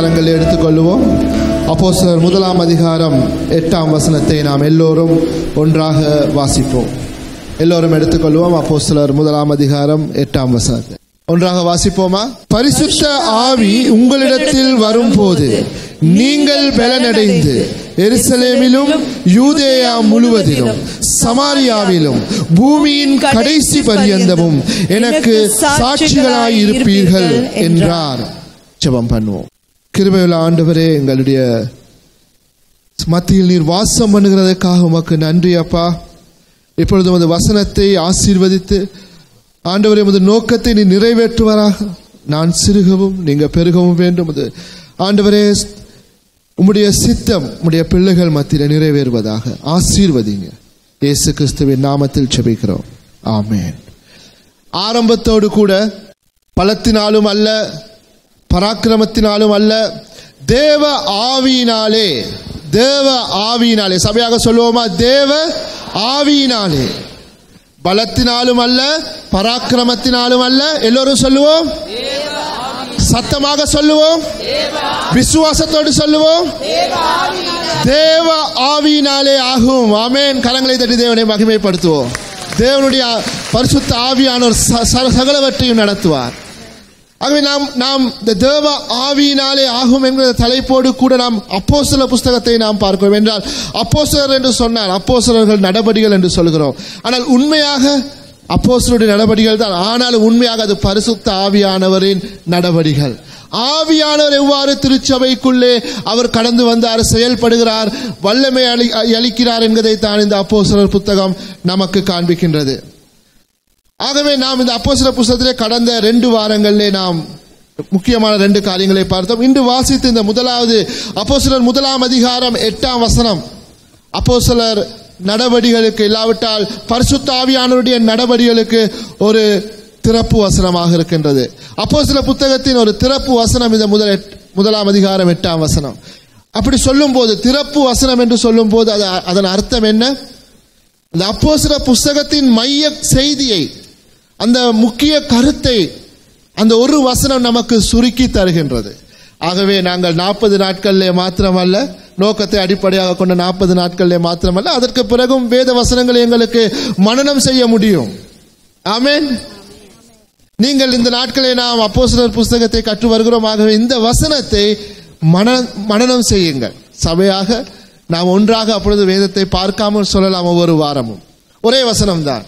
கரங்களில் எடுத்துக்கொள்வோம் அப்போஸ்தலர் முதலாம் அதிகாரம் எட்டாம் வசனத்தை நாம் எல்லோரும் ஒன்றாக வாசிப்போம் எல்லோரும் எடுத்துக்கொள்வோம் அப்போஸ்தலர் முதலாம் அதிகாரம் எட்டாம் வசனத்தை ஒன்றாக வாசிப்போமா பரிசுத்த ஆவி உங்களிடத்தில் வரும்போது நீங்கள் பலனடைந்து எருசலேமிலும் யூதேயா முழுவதிலும் சமாரியாவிலும் பூமியின் கடைசி பரியந்தமும் எனக்கு சாட்சிகளாய் இருப்பீர்கள் என்றார் ஜெபம் பண்ணுவோம் கிருபையுள்ள ஆண்டவரே எங்களுடைய மத்தியில் நீர் வாசம் பண்ணுகிறதற்காக உமக்கு நன்றி அப்பா இப்பொழுது உமது வசனத்தை ஆசீர்வதித்து ஆண்டவரே உமது நோக்கத்தை நீ நிறைவேற்றுவாராக நான் சிறுகவும் நீங்க பெருகவும் வேண்டும் அது ஆண்டவரே உம்முடைய சித்தம் உம்முடைய பிள்ளைகள் மத்தியில் நிறைவேறுவதாக ஆசீர்வதிங்க இயேசு கிறிஸ்துவின் நாமத்தில் செபிக்கிறோம் ஆமென் ஆரம்பத்தோடு கூட பலத்தினாலும் அல்ல பராக்கிரமத்தினாலும் அல்ல தேவ ஆவியினாலே தேவ ஆவியினாலே சபையாக சொல்லுவோமா தேவ ஆவியினாலே பலத்தினாலும் அல்ல பராக்கிரமத்தினாலும் அல்ல எல்லோரும் சொல்லுவோம் சத்தமாக சொல்லுவோம் விசுவாசத்தோடு சொல்லுவோம் தேவ ஆவியினாலே ஆகும் ஆமென் கரங்களை தட்டி தேவனை மகிமைப்படுத்துவோம் தேவனுடைய பரிசுத்த ஆவியானோர் ச- ச- சகலவற்றையும் நடத்துவார் ஆகவே நாம் நாம் இந்த தேவ ஆவியினாலே ஆகும் என்கிற தலைப்போடு கூட நாம் அப்போஸ்தல புஸ்தகத்தை நாம் பார்க்கிறோம் என்றால் அப்போஸ்தலர் என்று சொன்னால் அப்போஸ்தலர்கள் நடபடிகள் என்று சொல்கிறோம் ஆனால் உண்மையாக அப்போஸ்தலருடைய நடபடிகள் தான் ஆனாலும் உண்மையாக அது பரிசுத்த ஆவியானவரின் நடபடிகள் ஆவியானவர் எவ்வாறு திருச்சபைக்குள்ளே அவர் கடந்து வந்தார் செயல்படுகிறார் வல்லமை அளி அளிக்கிறார் என்பதை தான் இந்த அப்போஸ்தலர் புத்தகம் நமக்கு காண்பிக்கின்றது ஆகவே நாம் இந்த அப்போஸ்தல புஸ்தகத்திலே கடந்த ரெண்டு வாரங்களிலே நாம் முக்கியமான ரெண்டு காரியங்களை பார்த்தோம் இன்று வாசித்த இந்த முதலாவது அப்போஸ்தலர் முதலாம் அதிகாரம் எட்டாம் வசனம் அப்போஸ்தலர் நடவடிகளுக்கு இல்லாவிட்டால் பரிசுத்த ஆவியானவருடைய நடவடிகளுக்கு ஒரு திறப்பு வசனமாக இருக்கின்றது அப்போஸ்தல புத்தகத்தின் ஒரு திறப்பு வசனம் இந்த முதல் எட்- முதலாம் அதிகாரம் எட்டாம் வசனம் அப்படி சொல்லும்போது திறப்பு வசனம் என்று சொல்லும்போது அது அதன் அர்த்தம் என்ன அந்த அப்போஸ்தல புஸ்தகத்தின் மைய செய்தியை அந்த முக்கிய கருத்தை அந்த ஒரு வசனம் நமக்கு சுருக்கி தருகின்றது ஆகவே நாங்கள் நாற்பது நாட்களிலே மாத்திரமல்ல நோக்கத்தை அடிப்படையாக கொண்ட நாற்பது நாட்களிலே மாத்திரமல்ல அதற்கு பிறகும் வேத வசனங்களை எங்களுக்கு மனனம் செய்ய முடியும் ஆமென் நீங்கள் இந்த நாட்களை நாம் அப்போஸ்தலர் புஸ்தகத்தை கற்று வருகிறோம் ஆகவே இந்த வசனத்தை மன மனனம் செய்யுங்கள் சபையாக நாம் ஒன்றாக அப்பொழுது வேதத்தை பார்க்காமல் சொல்லலாம் ஒவ்வொரு வாரமும் ஒரே வசனம் தான்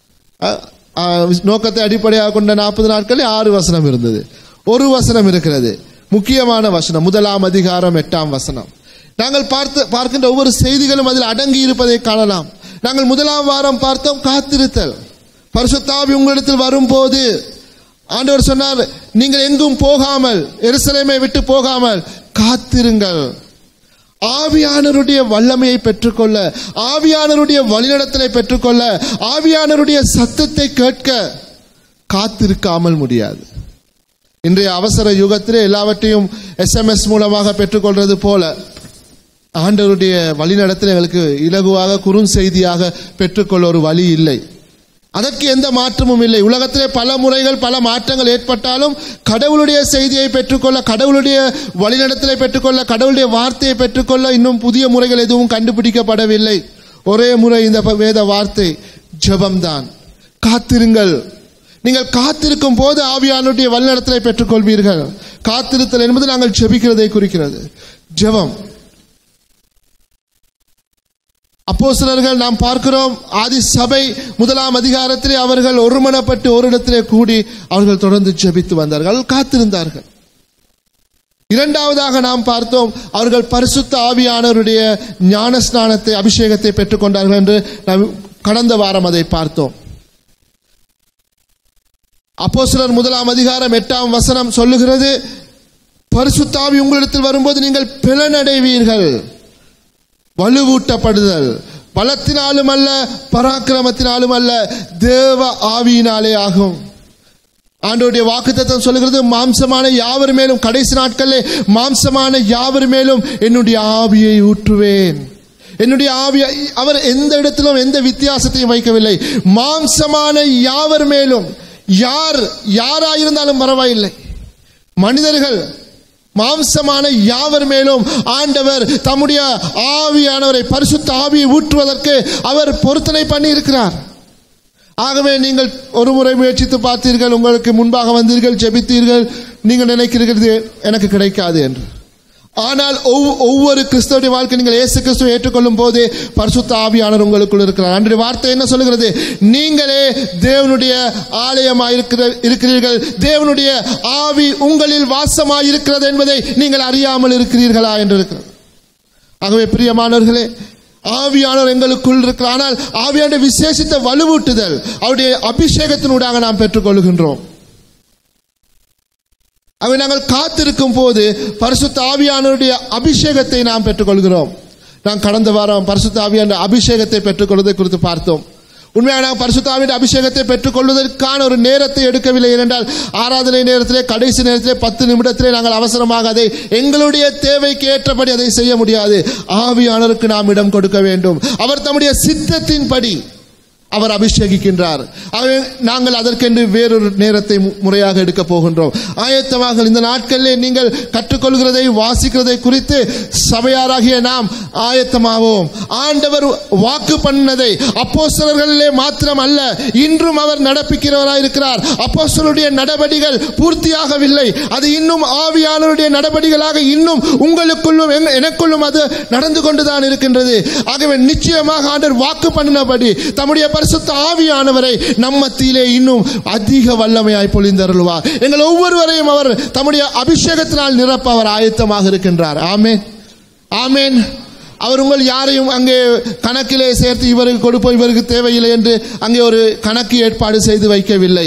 நோக்கத்தை அடிப்படையாக கொண்ட நாற்பது நாட்களில் ஆறு வசனம் இருந்தது ஒரு வசனம் இருக்கிறது முக்கியமான வசனம் முதலாம் அதிகாரம் எட்டாம் வசனம் நாங்கள் பார்த்து பார்க்கின்ற ஒவ்வொரு செய்திகளும் அதில் அடங்கி இருப்பதை காணலாம் நாங்கள் முதலாம் வாரம் பார்த்தோம் காத்திருத்தல் பரிசுத்தாவி உங்களிடத்தில் வரும்போது ஆண்டவர் சொன்னார் நீங்கள் எங்கும் போகாமல் எருசலேமை விட்டு போகாமல் காத்திருங்கள் ஆவியானருடைய வல்லமையை பெற்றுக்கொள்ள ஆவியானருடைய வழிநடத்தலை பெற்றுக்கொள்ள ஆவியானருடைய சத்தத்தை கேட்க காத்திருக்காமல் முடியாது இன்றைய அவசர யுகத்திலே எல்லாவற்றையும் எஸ்எம்எஸ் மூலமாக பெற்றுக்கொள்றது போல ஆண்டவருடைய வழிநடத்தல் எங்களுக்கு இலகுவாக குறுஞ்செய்தியாக பெற்றுக்கொள்ள ஒரு வழி இல்லை அதற்கு எந்த மாற்றமும் இல்லை உலகத்திலே பல முறைகள் பல மாற்றங்கள் ஏற்பட்டாலும் கடவுளுடைய செய்தியை பெற்றுக்கொள்ள கடவுளுடைய வழிநடத்தலை பெற்றுக்கொள்ள கடவுளுடைய வார்த்தையை பெற்றுக்கொள்ள இன்னும் புதிய முறைகள் எதுவும் கண்டுபிடிக்கப்படவில்லை ஒரே முறை இந்த வேத வார்த்தை ஜெபம்தான் காத்திருங்கள் நீங்கள் காத்திருக்கும் போது ஆவியானுடைய வழிநடத்தலை பெற்றுக்கொள்வீர்கள் காத்திருத்தல் என்பது நாங்கள் ஜெபிக்கிறதை குறிக்கிறது ஜெபம் அப்போஸ்தலர்கள் நாம் பார்க்கிறோம் ஆதி சபை முதலாம் அதிகாரத்திலே அவர்கள் ஒருமனப்பட்டு ஒரு இடத்திலே கூடி அவர்கள் தொடர்ந்து ஜெபித்து வந்தார்கள் காத்திருந்தார்கள் இரண்டாவதாக நாம் பார்த்தோம் அவர்கள் பரிசுத்த ஆவியானவருடைய ஞான ஸ்நானத்தை அபிஷேகத்தை பெற்றுக்கொண்டார்கள் என்று நாம் கடந்த வாரம் அதை பார்த்தோம் அப்போஸ்தலர் முதலாம் அதிகாரம் எட்டாம் வசனம் சொல்லுகிறது பரிசுத்தாவி உங்களிடத்தில் வரும்போது நீங்கள் பிளனடைவீர்கள் வலுவூட்டப்படுதல் பலத்தினாலும் அல்ல பராக்கிரமத்தினாலும் அல்ல தேவ ஆவியினாலே ஆகும் ஆண்டோடைய வாக்குத்தத்தம் சொல்லுகிறது மாம்சமான யாவர் மேலும் கடைசி நாட்களிலே மாம்சமான யாவர் மேலும் என்னுடைய ஆவியை ஊற்றுவேன் என்னுடைய ஆவியை அவர் எந்த இடத்திலும் எந்த வித்தியாசத்தையும் வைக்கவில்லை மாம்சமான யாவர் மேலும் யார் யாராயிருந்தாலும் பரவாயில்லை மனிதர்கள் மாம்சமான யாவர் மேலும் ஆண்டவர் தம்முடைய ஆவியானவரை பரிசுத்த ஆவியை ஊற்றுவதற்கு அவர் பொருத்தனை பண்ணி இருக்கிறார் ஆகவே நீங்கள் ஒரு முறை முயற்சித்து பார்த்தீர்கள் உங்களுக்கு முன்பாக வந்தீர்கள் ஜெபித்தீர்கள் நீங்கள் நினைக்கிறீர்கள் இது எனக்கு கிடைக்காது என்று ஆனால் ஒவ்- ஒவ்வொரு கிறிஸ்தவனுடைய வாழ்க்கை நீங்கள் இயேசு கிறிஸ்துவை ஏற்றுக்கொள்ளும் போது பரிசுத்த ஆவியானவர் உங்களுக்குள் இருக்கிறார் அன்றைய வார்த்தை என்ன சொல்லுகிறது நீங்களே தேவனுடைய ஆலயமாய் இருக்கிற இருக்கிறீர்கள் தேவனுடைய ஆவி உங்களில் வாசமாய் இருக்கிறது என்பதை நீங்கள் அறியாமல் இருக்கிறீர்களா என்று இருக்கிறது ஆகவே பிரியமானவர்களே ஆவியானவர் எங்களுக்குள் இருக்கிறார் ஆனால் ஆவியானுடைய விசேஷித்த வலுவூட்டுதல் அவருடைய அபிஷேகத்தினூடாக நாம் பெற்றுக்கொள்கின்றோம் அவை நாங்கள் காத்திருக்கும் போது பரிசுத்த ஆவியானவருடைய அபிஷேகத்தை நாம் பெற்றுக்கொள்கிறோம் நான் கடந்த வாரம் பரிசுத்த ஆவியான அபிஷேகத்தை பெற்றுக்கொள்வதை குறித்து பார்த்தோம் உண்மையாக நாம் பரிசுத்த ஆவியின் அபிஷேகத்தை பெற்றுக்கொள்வதற்கான ஒரு நேரத்தை எடுக்கவில்லை ஏனென்றால் ஆராதனை நேரத்திலே கடைசி நேரத்திலே பத்து நிமிடத்திலே நாங்கள் அவசரமாக அதை எங்களுடைய தேவைக்கு ஏற்றபடி அதை செய்ய முடியாது ஆவியானவருக்கு நாம் இடம் கொடுக்க வேண்டும் அவர் தம்முடைய சித்தத்தின்படி அவர் அபிஷேகிக்கின்றார் ஆகவே நாங்கள் அதற்கென்று வேறொரு நேரத்தை மு- முறையாக எடுக்க போகின்றோம் ஆயத்தமாக இந்த நாட்களிலே நீங்கள் கற்றுக்கொள்கிறதை வாசிக்கிறதை குறித்து சபையாராகிய நாம் ஆயத்தமாவோம் ஆண்டவர் வாக்கு பண்ணதை அப்போஸ்தலர்களிலே மாத்திரம் அல்ல இன்றும் அவர் நடப்பிக்கிறவராயிருக்கிறார் அப்போஸ்தலருடைய நடவடிகள் பூர்த்தியாகவில்லை அது இன்னும் ஆவியானவருடைய நடவடிகளாக இன்னும் உங்களுக்குள்ளும் எங்க- எனக்குள்ளும் அது நடந்து கொண்டுதான் இருக்கின்றது ஆகவே நிச்சயமாக ஆண்டவர் வாக்கு பண்ணினபடி தம்முடைய பரிசுத்த ஆவியானவரை நம் மத்தியிலே இன்னும் அதிக வல்லமையாய் பொழிந்தருள்வார் எங்கள் ஒவ்வொருவரையும் அவர் தம்முடைய அபிஷேகத்தினால் நிரப்ப அவர் ஆயத்தமாக இருக்கின்றார் ஆமென் ஆமென் அவர் உங்கள் யாரையும் அங்கே கணக்கிலே சேர்த்து இவருக்கு கொடுப்போம் இவருக்கு தேவையில்லை என்று அங்கே ஒரு கணக்கு ஏற்பாடு செய்து வைக்கவில்லை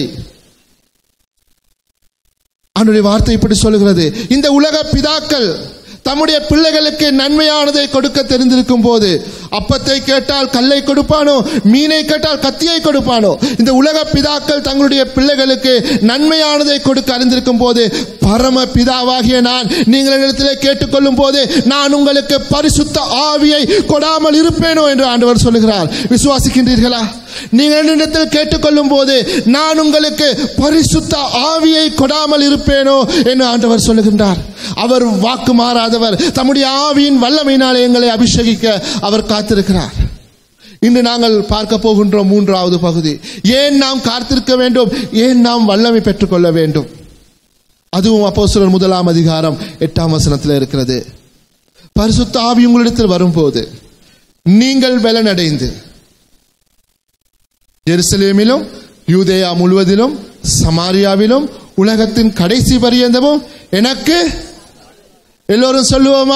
அவனுடைய வார்த்தை இப்படி சொல்லுகிறது இந்த உலக பிதாக்கள் தம்முடைய பிள்ளைகளுக்கு நன்மையானதை கொடுக்க தெரிந்திருக்கும் போது அப்பத்தை கேட்டால் கல்லை கொடுப்பானோ மீனை கேட்டால் கத்தியை கொடுப்பானோ இந்த உலக பிதாக்கள் தங்களுடைய பிள்ளைகளுக்கு நன்மையானதை கொடுக்க அறிந்திருக்கும் போது பரம பிதாவாகிய நான் நீங்கள் இடத்திலே கேட்டுக்கொள்ளும் போது நான் உங்களுக்கு பரிசுத்த ஆவியை கொடாமல் இருப்பேனோ என்று ஆண்டவர் சொல்லுகிறார் விசுவாசிக்கின்றீர்களா நீங்கள் என்னிடத்தில் கேட்டுக்கொள்ளும் போது நான் உங்களுக்கு பரிசுத்த ஆவியை கொடாமல் இருப்பேனோ என்று ஆண்டவர் சொல்லுகின்றார் அவர் வாக்கு மாறாதவர் தம்முடைய ஆவியின் வல்லமையினாலே எங்களை அபிஷேகிக்க அவர் காத்திருக்கிறார் இன்று நாங்கள் பார்க்க போகின்றோம் மூன்றாவது பகுதி ஏன் நாம் காத்திருக்க வேண்டும் ஏன் நாம் வல்லமை பெற்றுக்கொள்ள வேண்டும் அதுவும் அப்போஸ்தலர் முதலாம் அதிகாரம் எட்டாம் வசனத்தில் இருக்கிறது பரிசுத்த ஆவி உங்களிடத்தில் வரும்போது நீங்கள் பலனடைந்து எருசலேமிலும் யூதேயா முழுவதிலும் சமாரியாவிலும் உலகத்தின் கடைசி பரியந்தமும் எனக்கு எல்லோரும் சொல்லுவோமா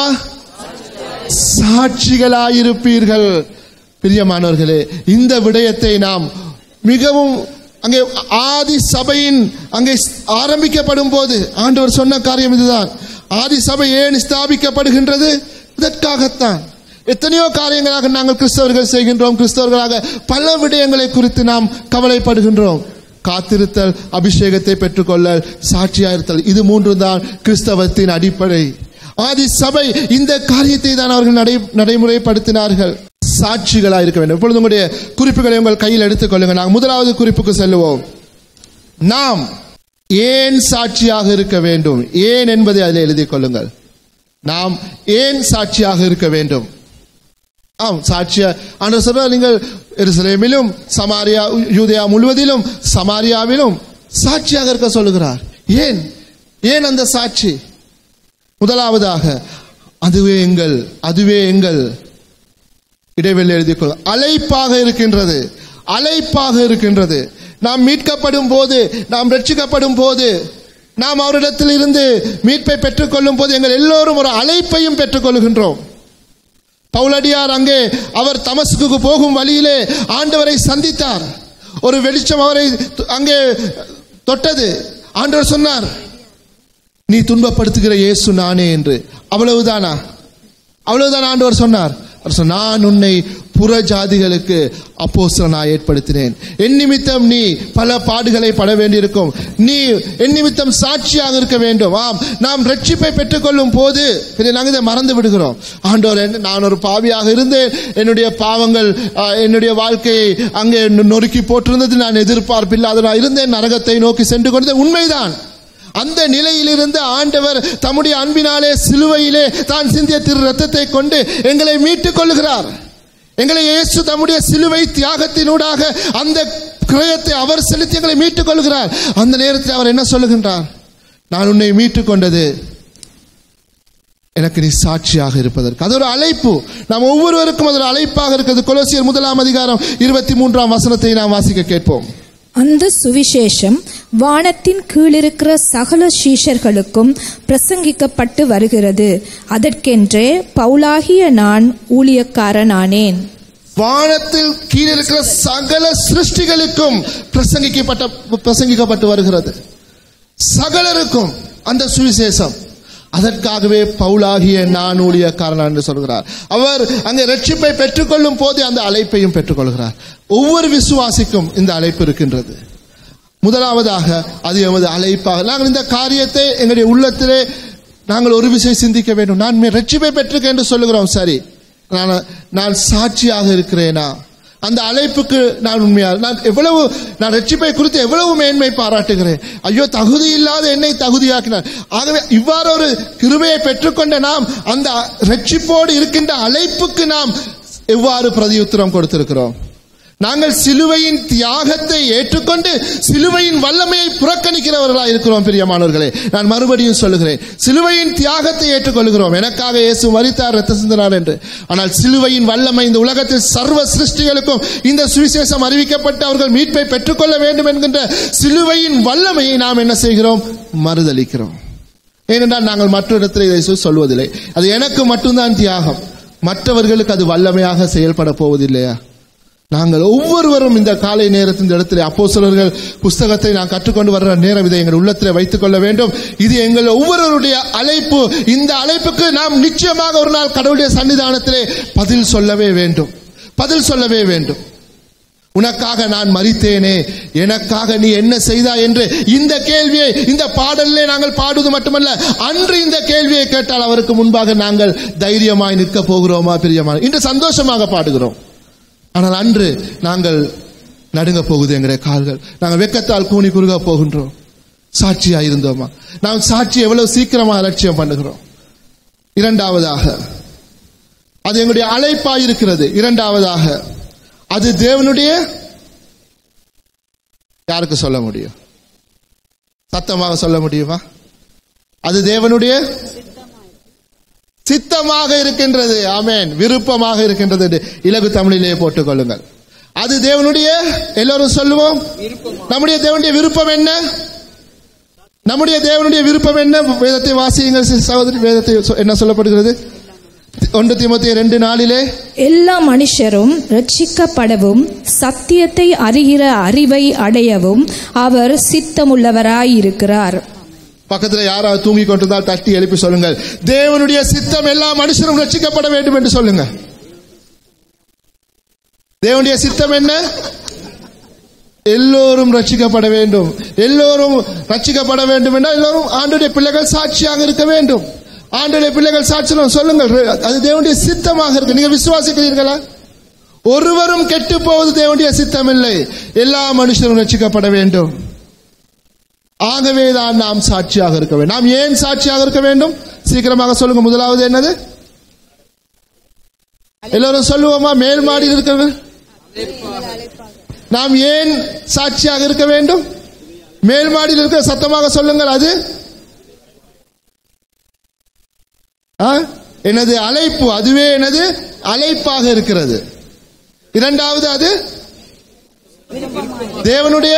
சாட்சிகளாயிருப்பீர்கள் பிரியமானவர்களே இந்த விடயத்தை நாம் மிகவும் அங்கே ஆதி சபையின் அங்கே ஆரம்பிக்கப்படும் போது ஆண்டவர் சொன்ன காரியம் இதுதான் ஆதி சபை ஏன் ஸ்தாபிக்கப்படுகின்றது இதற்காகத்தான் எத்தனையோ காரியங்களாக நாங்கள் கிறிஸ்தவர்கள் செய்கின்றோம் கிறிஸ்தவர்களாக பல விடயங்களை குறித்து நாம் கவலைப்படுகின்றோம் காத்திருத்தல் அபிஷேகத்தை பெற்றுக்கொள்ளல் சாட்சியாயிருத்தல் இது மூன்று தான் கிறிஸ்தவத்தின் அடிப்படை ஆதி சபை இந்த காரியத்தை தான் அவர்கள் நடை நடைமுறைப்படுத்தினார்கள் சாட்சிகளாக இருக்க வேண்டும் இப்பொழுது உங்களுடைய குறிப்புகளை உங்கள் கையில் எடுத்துக்கொள்ளுங்கள் நாங்கள் முதலாவது குறிப்புக்கு செல்லுவோம் நாம் ஏன் சாட்சியாக இருக்க வேண்டும் ஏன் என்பதை அதில் எழுதிக் கொள்ளுங்கள் நாம் ஏன் சாட்சியாக இருக்க வேண்டும் ஆம் சாட்சியா ஆண்டவர் சொல்றார் நீங்கள் எருசலேமிலும் சமாரியா யூதேயா முழுவதிலும் சமாரியாவிலும் சாட்சியாக இருக்க சொல்லுகிறார் ஏன் ஏன் அந்த சாட்சி முதலாவதாக அதுவே எங்கள் அதுவே எங்கள் இடைவெளி எழுதிக் கொள்ள அழைப்பாக இருக்கின்றது அழைப்பாக இருக்கின்றது நாம் மீட்கப்படும் போது நாம் ரட்சிக்கப்படும் போது நாம் அவரிடத்தில் இருந்து மீட்பை பெற்றுக்கொள்ளும் போது எங்கள் எல்லோரும் ஒரு அழைப்பையும் பெற்றுக்கொள்கின்றோம் பவுலடியார் அங்கே அவர் தமஸ்குக்கு போகும் வழியிலே ஆண்டவரை சந்தித்தார் ஒரு வெளிச்சம் அவரை து- அங்கே தொட்டது ஆண்டவர் சொன்னார் நீ துன்பப்படுத்துகிற இயேசு நானே என்று அவ்வளவுதானா அவ்வளவுதான் ஆண்டவர் சொன்னார் அவர் சொன்னார், நான் உன்னை புற ஜாதிகளுக்கு அப்போஸ்தலனாய் ஏற்படுத்தினேன் என் நிமித்தம் நீ பல பாடுகளை பட வேண்டியிருக்கும் நீ என் நிமித்தம் சாட்சியாக இருக்க வேண்டும் ஆம் நாம் ரட்சிப்பை பெற்றுக்கொள்ளும் போது பின்ன நாங்கள் இதை மறந்து விடுகிறோம் ஆண்டவர் என்ன- நான் ஒரு பாவியாக இருந்தேன் என்னுடைய பாவங்கள் ஆ, என்னுடைய வாழ்க்கையை அங்கே நொறுக்கி போட்டிருந்தது நான் எதிர்பார்ப்பில்லாத நான் இருந்தேன் நரகத்தை நோக்கி சென்று கொண்டது உண்மைதான் அந்த நிலையிலிருந்து ஆண்டவர் தம்முடைய அன்பினாலே சிலுவையிலே தான் சிந்திய திரு ரத்தத்தை கொண்டு எங்களை மீட்டுக் கொள்கிறார் எங்களை இயேசு தம்முடைய சிலுவை தியாகத்தினூடாக அந்த கிரயத்தை அவர் செலுத்தி எங்களை மீட்டுக் கொள்கிறார் அந்த நேரத்தில் அவர் என்ன சொல்லுகின்றார் நான் உன்னை மீட்டுக் கொண்டது எனக்கு நீ சாட்சியாக இருப்பதற்கு அது ஒரு அழைப்பு நாம் ஒவ்வொருவருக்கும் அது ஒரு அழைப்பாக இருக்கிறது கொலோசியர் முதலாம் அதிகாரம் இருபத்தி மூன்றாம் வசனத்தை நாம் வாசிக்க கேட்போம் அந்த சுவிசேஷம் வானத்தின் கீழிருக்கிற சகல சீஷர்களுக்கும் பிரசங்கிக்கப்பட்டு வருகிறது அதற்கென்றே பவுலாகிய நான் ஊழியக்காரனானேன் வானத்தில் கீழே இருக்கிற சகல சிருஷ்டிகளுக்கும் பிரசங்கிக்கப்பட்ட பிரசங்கிக்கப்பட்டு வருகிறது சகலருக்கும் அந்த சுவிசேஷம் அதற்காகவே பவுலாகிய நான் ஊழியக்காரன் என்று சொல்கிறார் அவர் அங்கே ரட்சிப்பை பெற்றுக்கொள்ளும் போது அந்த அழைப்பையும் பெற்றுக்கொள்கிறார் ஒவ்வொரு விசுவாசிக்கும் இந்த அழைப்பு இருக்கின்றது முதலாவதாக அது எமது அழைப்பாக நாங்கள் இந்த காரியத்தை எங்களுடைய உள்ளத்திலே நாங்கள் ஒரு விஷயம் சிந்திக்க வேண்டும் நான் மே- ரட்சிப்பை பெற்றிருக்கேன் என்று சொல்லுகிறோம் சரி நான் நான் சாட்சியாக இருக்கிறேனா அந்த அழைப்புக்கு நான் உண்மையா நான் எவ்வளவு நான் ரட்சிப்பை குறித்து எவ்வளவு மேன்மை பாராட்டுகிறேன் ஐயோ தகுதி இல்லாத என்னை தகுதியாக்கினார் ஆகவே இவ்வாறு ஒரு கிருபையை பெற்றுக்கொண்ட நாம் அந்த ரட்சிப்போடு இருக்கின்ற அழைப்புக்கு நாம் எவ்வாறு பிரதியுத்தரம் கொடுத்திருக்கிறோம் நாங்கள் சிலுவையின் தியாகத்தை ஏற்றுக்கொண்டு சிலுவையின் வல்லமையை புறக்கணிக்கிறவர்களாக இருக்கிறோம் பிரியமானவர்களே நான் மறுபடியும் சொல்லுகிறேன் சிலுவையின் தியாகத்தை ஏற்றுக்கொள்கிறோம் எனக்காக இயேசு மரித்தார் ரத்த சிந்தனார் என்று ஆனால் சிலுவையின் வல்லமை இந்த உலகத்தில் சர்வ சிருஷ்டிகளுக்கும் இந்த சுவிசேஷம் அறிவிக்கப்பட்டு அவர்கள் மீட்பை பெற்றுக்கொள்ள வேண்டும் என்கின்ற சிலுவையின் வல்லமையை நாம் என்ன செய்கிறோம் மறுதளிக்கிறோம் ஏனென்றால் நாங்கள் மற்ற இடத்தில் இதை சொ- சொல்வதில்லை அது எனக்கு மட்டும்தான் தியாகம் மற்றவர்களுக்கு அது வல்லமையாக செயல்பட போவதில்லையா நாங்கள் ஒவ்வொருவரும் இந்த காலை நேரத்தில் இந்த இடத்துல அப்போஸ்தலர்கள் புஸ்தகத்தை நான் கற்றுக்கொண்டு வர்ற நேரம் இதை எங்கள் உள்ளத்தில் வைத்துக் கொள்ள வேண்டும் இது எங்கள் ஒவ்வொருவருடைய அழைப்பு இந்த அழைப்புக்கு நாம் நிச்சயமாக ஒரு நாள் கடவுளுடைய சன்னிதானத்திலே பதில் சொல்லவே வேண்டும் பதில் சொல்லவே வேண்டும் உனக்காக நான் மறித்தேனே எனக்காக நீ என்ன செய்தாய் என்று இந்த கேள்வியை இந்த பாடலிலே நாங்கள் பாடுவது மட்டுமல்ல அன்று இந்த கேள்வியை கேட்டால் அவருக்கு முன்பாக நாங்கள் தைரியமாய் நிற்க போகிறோமா பிரியமான இன்று சந்தோஷமாக பாடுகிறோம் ஆனால் அன்று நாங்கள் நடுங்க போகுது எங்களுடைய கால்கள் நாங்கள் வெக்கத்தால் கூனி குறுக போகின்றோம் சாட்சியா இருந்தோமா நாம் சாட்சி எவ்வளவு சீக்கிரமா அலட்சியம் பண்ணுகிறோம் இரண்டாவதாக அது எங்களுடைய அழைப்பாய் இருக்கிறது இரண்டாவதாக அது தேவனுடைய யாருக்கு சொல்ல முடியும் சத்தமாக சொல்ல முடியுமா அது தேவனுடைய சித்தமாக இருக்கின்றது ஆமென் விருப்பமாக இருக்கின்றது என்று இலகு தமிழிலே போட்டுக் கொள்ளுங்கள் அது தேவனுடைய எல்லோரும் சொல்லுவோம் நம்முடைய தேவனுடைய விருப்பம் என்ன நம்முடைய தேவனுடைய விருப்பம் என்ன வேதத்தை வாசியுங்கள் சி- சகோதரி வேதத்தை சொ- என்ன சொல்லப்படுகிறது ஒன்று தீமோத்தேயு ரெண்டு நாளிலே எல்லா மனுஷரும் ரட்சிக்கப்படவும் சத்தியத்தை அறிகிற அறிவை அடையவும் அவர் சித்தமுள்ளவராயிருக்கிறார் பக்கத்துல யாராவது தூங்கி கொண்டிருந்தால் தட்டி எழுப்பி சொல்லுங்கள் தேவனுடைய சித்தம் எல்லா மனுஷரும் ரட்சிக்கப்பட வேண்டும் என்று சொல்லுங்க தேவனுடைய சித்தம் என்ன எல்லோரும் ரட்சிக்கப்பட வேண்டும் எல்லோரும் ரட்சிக்கப்பட வேண்டும் என்றால் எல்லோரும் ஆண்டுடைய பிள்ளைகள் சாட்சியாக இருக்க வேண்டும் ஆண்டுடைய பிள்ளைகள் சாட்சியம் சொல்லுங்கள் அது தேவனுடைய சித்தமாக இருக்கு நீங்க விசுவாசிக்கிறீர்களா ஒருவரும் கெட்டு போவது தேவனுடைய சித்தம் இல்லை எல்லா மனுஷரும் ரட்சிக்கப்பட வேண்டும் ஆகவே தான் நாம் சாட்சியாக இருக்க வேண்டும் நாம் ஏன் சாட்சியாக இருக்க வேண்டும் சீக்கிரமாக சொல்லுங்க முதலாவது என்னது எல்லோரும் சொல்லுவோமா மேல் மாடியில் இருக்கிறது நாம் ஏன் சாட்சியாக இருக்க வேண்டும் மேல் மாடியில் இருக்க சத்தமாக சொல்லுங்கள் அது ஆ? எனது அழைப்பு அதுவே எனது அழைப்பாக இருக்கிறது இரண்டாவது அது தேவனுடைய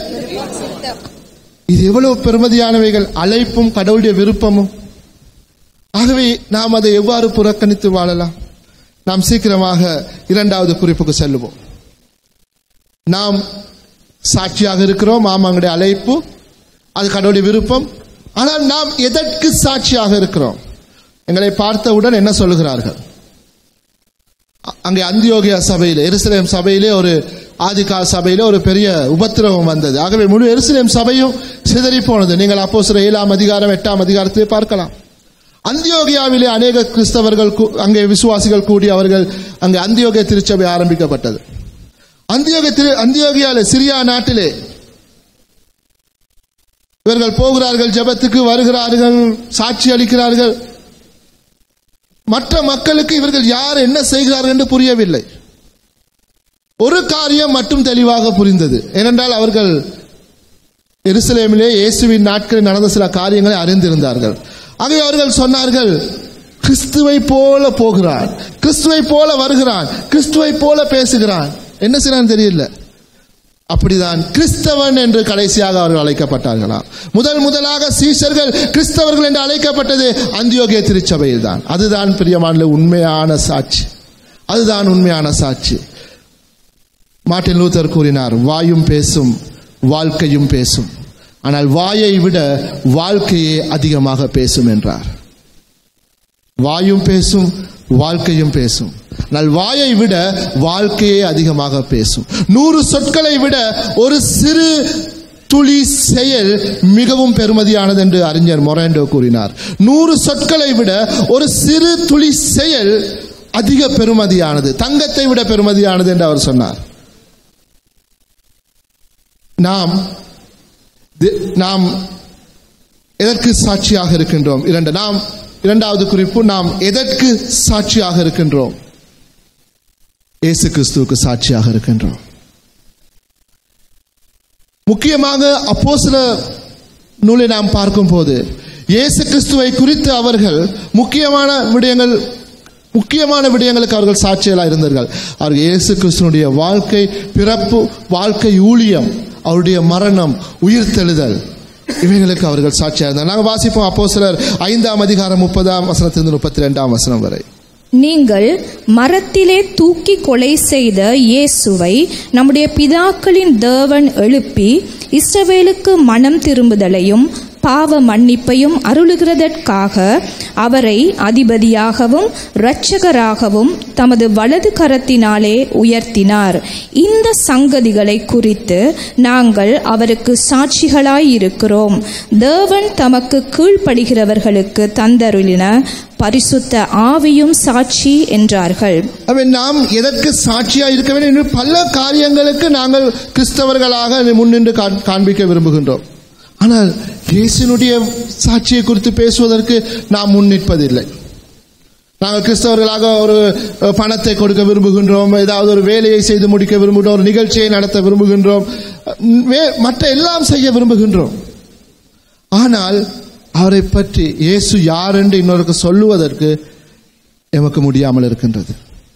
இது எவ்வளவு பெருமதியானவைகள் அழைப்பும் கடவுளுடைய விருப்பமும் ஆகவே நாம் அதை எவ்வாறு புறக்கணித்து வாழலாம் நாம் சீக்கிரமாக இரண்டாவது குறிப்புக்கு செல்லுவோம் நாம் சாட்சியாக இருக்கிறோம் ஆமாங்களுடைய அழைப்பு அது கடவுளுடைய விருப்பம் ஆனால் நாம் எதற்கு சாட்சியாக இருக்கிறோம் எங்களை பார்த்தவுடன் என்ன சொல்லுகிறார்கள் அ- அங்கே அந்தியோகியா சபையிலே எருசலேம் சபையிலே ஒரு ஆதிகால சபையிலே ஒரு பெரிய உபத்திரவம் வந்தது ஆகவே முழு எருசலேம் சபையும் சிதறி போனது நீங்கள் அப்போ சில ஏழாம் அதிகாரம் எட்டாம் அதிகாரத்தை பார்க்கலாம் அந்தியோகியாவிலே அநேக கிறிஸ்தவர்கள் கூ- அங்கே விசுவாசிகள் கூடி அவர்கள் அங்கே அந்தியோகிய திருச்சபை ஆரம்பிக்கப்பட்டது அந்தியோக திரு அந்தியோகியாலே சிரியா நாட்டிலே இவர்கள் போகிறார்கள் ஜெபத்துக்கு வருகிறார்கள் சாட்சி அளிக்கிறார்கள் மற்ற மக்களுக்கு இவர்கள் யார் என்ன செய்கிறார்கள் என்று புரியவில்லை ஒரு காரியம் மட்டும் தெளிவாக புரிந்தது ஏனென்றால் அவர்கள் எருசலேமிலே இயேசுவின் நாட்களில் நடந்த சில காரியங்களை அறிந்திருந்தார்கள் ஆகவே அவர்கள் சொன்னார்கள் கிறிஸ்துவை போல போகிறான் கிறிஸ்துவை போல வருகிறான் கிறிஸ்துவை போல பேசுகிறான் என்ன செய்யறான்னு தெரியல அப்படிதான் கிறிஸ்தவன் என்று கடைசியாக அவர்கள் அழைக்கப்பட்டார்களாம் முதல் முதலாக சீஷர்கள் கிறிஸ்தவர்கள் என்று அழைக்கப்பட்டது அந்தியோகிய திருச்சபையில் தான் அதுதான் பிரியமான உண்மையான சாட்சி அதுதான் உண்மையான சாட்சி மார்ட்டின் லூத்தர் கூறினார் வாயும் பேசும் வாழ்க்கையும் பேசும் ஆனால் வாயை விட வாழ்க்கையே அதிகமாக பேசும் என்றார் வாயும் பேசும் வாழ்க்கையும் பேசும் ஆனால் வாயை விட வாழ்க்கையே அதிகமாக பேசும் நூறு சொற்களை விட ஒரு சிறு துளி செயல் மிகவும் பெருமதியானது என்று அறிஞர் மொரேண்டோ கூறினார் நூறு சொற்களை விட ஒரு சிறு துளி செயல் அதிக பெருமதியானது தங்கத்தை விட பெருமதியானது என்று அவர் சொன்னார் நாம் தி- நாம் எதற்கு சாட்சியாக இருக்கின்றோம் இரண்டு நாம் இரண்டாவது குறிப்பு நாம் எதற்கு சாட்சியாக இருக்கின்றோம் இயேசு கிறிஸ்துவுக்கு சாட்சியாக இருக்கின்றோம் முக்கியமாக அப்போஸ்தல நூலை நாம் பார்க்கும்போது இயேசு கிறிஸ்துவை குறித்து அவர்கள் முக்கியமான விடயங்கள் முக்கியமான விடயங்களுக்கு அவர்கள் சாட்சிகளாக இருந்தார்கள் அவர்கள் இயேசு கிறிஸ்துவனுடைய வாழ்க்கை பிறப்பு வாழ்க்கை ஊழியம் அவருடைய மரணம் உயிர்த்தெழுதல் இவைகளுக்கு அவர்கள் சாட்சியாக இருந்தார் நாங்கள் வாசிப்போம் அப்போ சிலர் ஐந்தாம் அதிகாரம் முப்பதாம் வசனத்திலிருந்து முப்பத்தி ரெண்டாம் வசனம் வரை நீங்கள் மரத்திலே தூக்கி கொலை செய்த இயேசுவை நம்முடைய பிதாக்களின் தேவன் எழுப்பி இஸ்ரவேலுக்கு மனம் திரும்புதலையும் பாவ மன்னிப்பையும் அருளுகிறதற்காக அவரை அதிபதியாகவும் இரட்சகராகவும் தமது வலது கரத்தினாலே உயர்த்தினார் இந்த சங்கதிகளை குறித்து நாங்கள் அவருக்கு சாட்சிகளாய் இருக்கிறோம் தேவன் தமக்கு கீழ்ப்படுகிறவர்களுக்கு தந்தருளின பரிசுத்த ஆவியும் சாட்சி என்றார்கள் அவன் நாம் எதற்கு சாட்சியாக இருக்க வேண்டும் என்று பல காரியங்களுக்கு நாங்கள் கிறிஸ்தவர்களாக முன்னின்று காண்- காண்பிக்க விரும்புகின்றோம் ஆனால் இயேசுனுடைய சாட்சியை குறித்து பேசுவதற்கு நாம் முன்னிற்பதில்லை நாங்கள் கிறிஸ்தவர்களாக ஒரு அஹ், பணத்தை கொடுக்க விரும்புகின்றோம் ஏதாவது ஒரு வேலையை செய்து முடிக்க விரும்புகின்றோம் ஒரு நிகழ்ச்சியை நடத்த விரும்புகின்றோம் அஹ், வே- மற்ற எல்லாம் செய்ய விரும்புகின்றோம் ஆனால் அவரை பற்றி இயேசு யார் என்று இன்னொருக்கு சொல்லுவதற்கு எமக்கு முடியாமல் இருக்கின்றது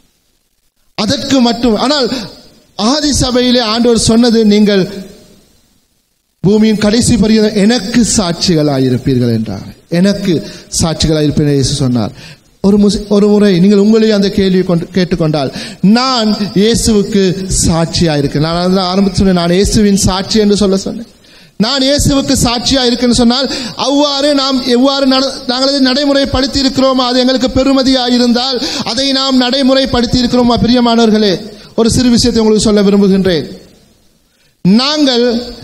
அதற்கு மட்டும் ஆனால் ஆதி சபையிலே ஆண்டவர் சொன்னது நீங்கள் பூமியின் கடைசி பரியந்தம் எனக்கு சாட்சிகளாய் இருப்பீர்கள் என்றார் எனக்கு சாட்சிகளாய் இருப்பீர்கள் இயேசு சொன்னார் ஒரு முஸ்- ஒரு முறை நீங்கள் உங்களையும் அந்த கேள்வி கொண்டு கேட்டுக்கொண்டால் நான் இயேசுவுக்கு சாட்சியா இருக்கேன் நான் அதான் ஆரம்பத்தில் சொன்னேன் நான் இயேசுவின் சாட்சி என்று சொல்ல சொன்னேன் நான் இயேசுவுக்கு சாட்சியா இருக்கேன்னு சொன்னால் அவ்வாறு நாம் எவ்வாறு நட- நாங்கள் அதை நடைமுறைப்படுத்தி இருக்கிறோமா அது எங்களுக்கு பெருமதியா இருந்தால் அதை நாம் நடைமுறைப்படுத்தி இருக்கிறோமா பிரியமானவர்களே ஒரு சிறு விஷயத்தை உங்களுக்கு சொல்ல விரும்புகின்றேன் நாங்கள்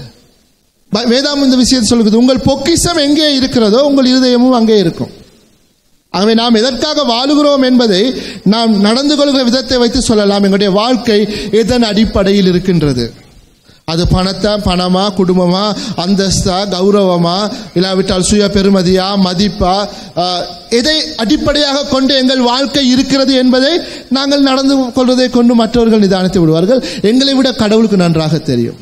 ப- வேதாம் இந்த விஷயத்தை சொல்லுகிறது உங்கள் பொக்கிஷம் எங்கே இருக்கிறதோ உங்கள் இருதயமும் அங்கே இருக்கும் ஆகவே நாம் எதற்காக வாழுகிறோம் என்பதை நாம் நடந்து கொள்கிற விதத்தை வைத்து சொல்லலாம் எங்களுடைய வாழ்க்கை எதன் அடிப்படையில் இருக்கின்றது அது பணத்தா பணமா குடும்பமா அந்தஸ்தா கௌரவமா இல்லாவிட்டால் சுய பெருமதியா மதிப்பா ஆஹ், எதை அடிப்படையாக கொண்டு எங்கள் வாழ்க்கை இருக்கிறது என்பதை நாங்கள் நடந்து கொள்வதை கொண்டு மற்றவர்கள் நிதானித்து விடுவார்கள் எங்களை விட கடவுளுக்கு நன்றாக தெரியும்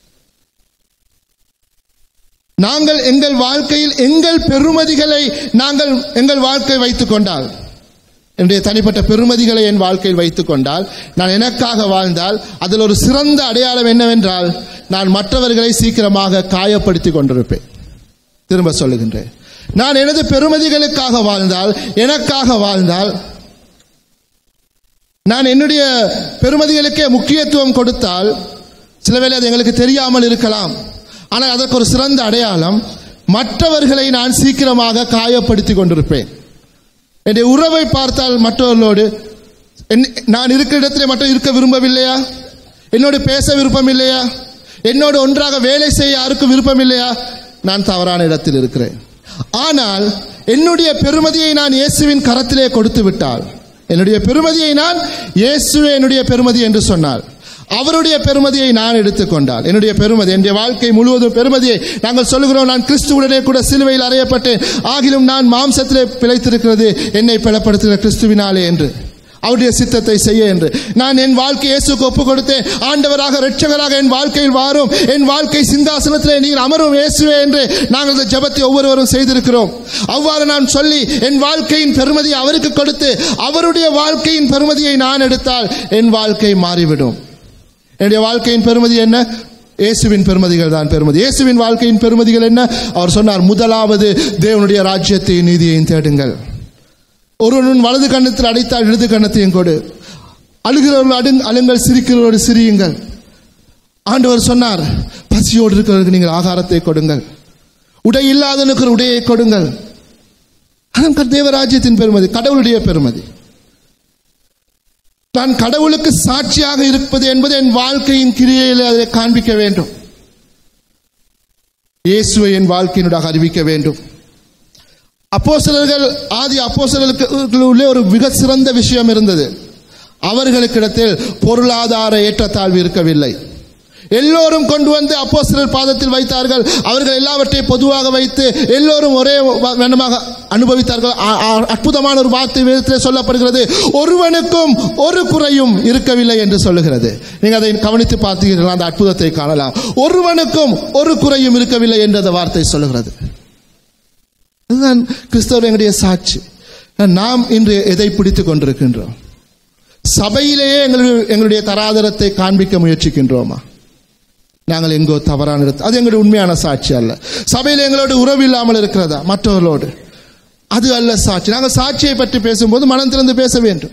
நாங்கள் எங்கள் வாழ்க்கையில் எங்கள் பெருமதிகளை நாங்கள் எங்கள் வாழ்க்கை வைத்துக் கொண்டால் என்னுடைய தனிப்பட்ட பெருமதிகளை என் வாழ்க்கையில் வைத்துக் கொண்டால் நான் எனக்காக வாழ்ந்தால் அதில் ஒரு சிறந்த அடையாளம் என்னவென்றால் நான் மற்றவர்களை சீக்கிரமாக காயப்படுத்தி கொண்டிருப்பேன் திரும்ப சொல்லுகின்றேன் நான் எனது பெருமதிகளுக்காக வாழ்ந்தால் எனக்காக வாழ்ந்தால் நான் என்னுடைய பெருமதிகளுக்கே முக்கியத்துவம் கொடுத்தால் சில வேளை அது எங்களுக்கு தெரியாமல் இருக்கலாம் ஆனால் அதற்கு ஒரு சிறந்த அடையாளம் மற்றவர்களை நான் சீக்கிரமாக காயப்படுத்தி கொண்டிருப்பேன் என்னுடைய உறவை பார்த்தால் மற்றவர்களோடு என்- நான் இருக்கிற இடத்திலே மட்டும் இருக்க விரும்பவில்லையா என்னோடு பேச விருப்பம் இல்லையா என்னோடு ஒன்றாக வேலை செய்ய யாருக்கும் விருப்பம் இல்லையா நான் தவறான இடத்தில் இருக்கிறேன் ஆனால் என்னுடைய பெருமதியை நான் இயேசுவின் கரத்திலே கொடுத்து விட்டால் என்னுடைய பெருமதியை நான் இயேசுவே என்னுடைய பெருமதி என்று சொன்னார் அவருடைய பெருமதியை நான் எடுத்துக்கொண்டால் என்னுடைய பெருமதி என்னுடைய வாழ்க்கை முழுவதும் பெருமதியை நாங்கள் சொல்லுகிறோம் நான் கிறிஸ்துவுடனே கூட சிலுவையில் அறையப்பட்டேன் ஆகிலும் நான் மாம்சத்திலே பிழைத்திருக்கிறது என்னை பிளப்படுத்துகிற கிறிஸ்துவினாலே என்று அவருடைய சித்தத்தை செய்ய என்று நான் என் வாழ்க்கை இயேசுக்கு ஒப்பு கொடுத்தேன் ஆண்டவராக இரட்சகராக என் வாழ்க்கையில் வாரும் என் வாழ்க்கை சிங்காசனத்திலே நீர் அமரும் இயேசுவே என்று நாங்கள் இந்த ஜெபத்தை ஒவ்வொருவரும் செய்திருக்கிறோம் அவ்வாறு நான் சொல்லி என் வாழ்க்கையின் பெருமதியை அவருக்கு கொடுத்து அவருடைய வாழ்க்கையின் பெருமதியை நான் எடுத்தால் என் வாழ்க்கை மாறிவிடும் என்னுடைய வாழ்க்கையின் பெருமதி என்ன இயேசுவின் பெருமதிகள் தான் பெருமதி இயேசுவின் வாழ்க்கையின் பெருமதிகள் என்ன அவர் சொன்னார் முதலாவது தேவனுடைய ராஜ்யத்தையும் நீதியையும் தேடுங்கள் ஒருவன் வலது கண்ணத்தில் அடைத்தால் இடது கண்ணத்தையும் கொடு அழுகிறவர்கள் அடு அழுங்கள் சிரிக்கிறவரோடு சிரியுங்கள் ஆண்டவர் சொன்னார் பசியோடு இருக்கிறவர்களுக்கு நீங்கள் ஆகாரத்தை கொடுங்கள் உடை இல்லாதனுக்கு உடையை கொடுங்கள் அதான் தேவராஜ்யத்தின் பெருமதி கடவுளுடைய பெருமதி நான் கடவுளுக்கு சாட்சியாக இருப்பது என்பது என் வாழ்க்கையின் கிரியையில் அதை காண்பிக்க வேண்டும் இயேசுவை என் வாழ்க்கையினூடாக அறிவிக்க வேண்டும் அப்போஸ்தலர்கள் ஆதி அப்போஸ்தலர்களுக்குள்ளே ஒரு மிக சிறந்த விஷயம் இருந்தது அவர்களுக்கிடத்தில் பொருளாதார ஏற்றத்தாழ்வு இருக்கவில்லை எல்லோரும் கொண்டு வந்து அப்போஸ்தலர் பாதத்தில் வைத்தார்கள் அவர்கள் எல்லாவற்றையும் பொதுவாக வைத்து எல்லோரும் ஒரே வேண்டமாக அனுபவித்தார்கள் அ- அ- அற்புதமான ஒரு வார்த்தை வேதத்திலே சொல்லப்படுகிறது ஒருவனுக்கும் ஒரு குறையும் இருக்கவில்லை என்று சொல்லுகிறது நீங்கள் அதை கவனித்து பார்த்தீர்கள் அந்த அற்புதத்தை காணலாம் ஒருவனுக்கும் ஒரு குறையும் இருக்கவில்லை என்று அந்த வார்த்தை சொல்லுகிறது அதுதான் கிறிஸ்தவர் எங்களுடைய சாட்சி நாம் இன்று எதை பிடித்துக் கொண்டிருக்கின்றோம் சபையிலேயே எங்களுடைய எங்களுடைய தராதரத்தை காண்பிக்க முயற்சிக்கின்றோமா நாங்கள் எங்கோ தவறான இடத்து அது எங்களுடைய உண்மையான சாட்சி அல்ல சபையில் எங்களோட உறவு இல்லாமல் இருக்கிறதா மற்றவர்களோடு அது அல்ல சாட்சி நாங்கள் சாட்சியை பற்றி பேசும்போது மனம் திறந்து பேச வேண்டும்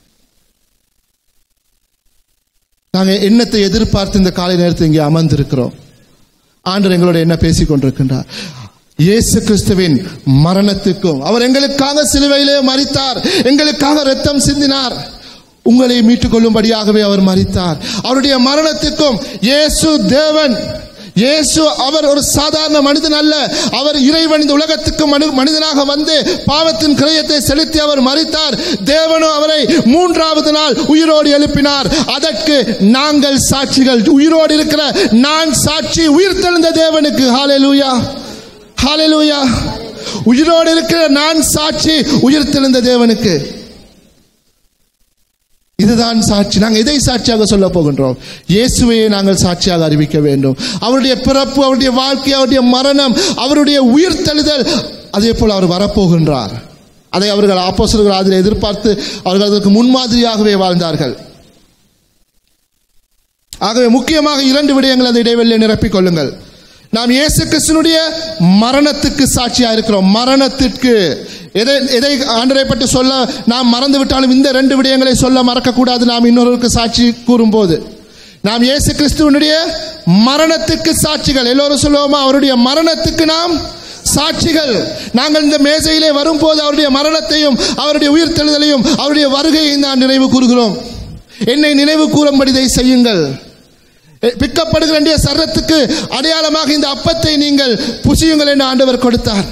நாங்கள் எண்ணத்தை எதிர்பார்த்து இந்த காலை நேரத்தில் இங்கே அமர்ந்திருக்கிறோம் ஆண்டவர் எங்களோட என்ன பேசிக் கொண்டிருக்கின்றார் இயேசு கிறிஸ்துவின் மரணத்துக்கும் அவர் எங்களுக்காக சிலுவையிலே மரித்தார் எங்களுக்காக ரத்தம் சிந்தினார் உங்களை மீட்டுக் கொள்ளும்படியாகவே அவர் மரித்தார் அவருடைய மரணத்துக்கும் இயேசு தேவன் இயேசு அவர் ஒரு சாதாரண மனிதன் அல்ல அவர் இறைவன் இந்த உலகத்துக்கு மனு மனிதனாக வந்து பாவத்தின் கிரயத்தை செலுத்தி அவர் மரித்தார் தேவனோ அவரை மூன்றாவது நாள் உயிரோடு எழுப்பினார் அதற்கு நாங்கள் சாட்சிகள் உயிரோடு இருக்கிற நான் சாட்சி உயிர் தெழுந்த தேவனுக்கு ஹalleluya ஹalleluya உயிரோடு இருக்கிற நான் சாட்சி உயிர் தெழுந்த தேவனுக்கு இதுதான் சாட்சி நாங்கள் எதை சாட்சியாக சொல்ல போகின்றோம் இயேசுவையே நாங்கள் சாட்சியாக அறிவிக்க வேண்டும் அவருடைய பிறப்பு அவருடைய வாழ்க்கை அவருடைய மரணம் அவருடைய உயிர் தெழுதல் அதே போல் அவர் வரப்போகின்றார் அதை அவர்கள் ஆப்போசர்கள் அதில் எதிர்பார்த்து அவர்கள் அதற்கு முன்மாதிரியாகவே வாழ்ந்தார்கள் ஆகவே முக்கியமாக இரண்டு விடயங்கள் அந்த இடைவெளியை நிரப்பிக் கொள்ளுங்கள் நாம் இயேசு கிறிஸ்துனுடைய மரணத்துக்கு சாட்சியா இருக்கிறோம் மரணத்திற்கு எதை எதை ஆண்டரை பற்றி சொல்ல நாம் மறந்து விட்டாலும் இந்த ரெண்டு விடயங்களை சொல்ல மறக்கக்கூடாது நாம் இன்னொருவருக்கு சாட்சி கூறும்போது நாம் இயேசு கிறிஸ்துவனுடைய மரணத்துக்கு சாட்சிகள் எல்லோரும் சொல்லுவோமா அவருடைய மரணத்துக்கு நாம் சாட்சிகள் நாங்கள் இந்த மேசையிலே வரும்போது அவருடைய மரணத்தையும் அவருடைய உயிர்த்தெழுதலையும் அவருடைய வருகையை நான் நினைவு கூறுகிறோம் என்னை நினைவு கூறும்படி இதை செய்யுங்கள் பிக்கப்படுகிற வேண்டிய சரத்துக்கு அடையாளமாக இந்த அப்பத்தை நீங்கள் புசியுங்கள் என்று ஆண்டவர் கொடுத்தார்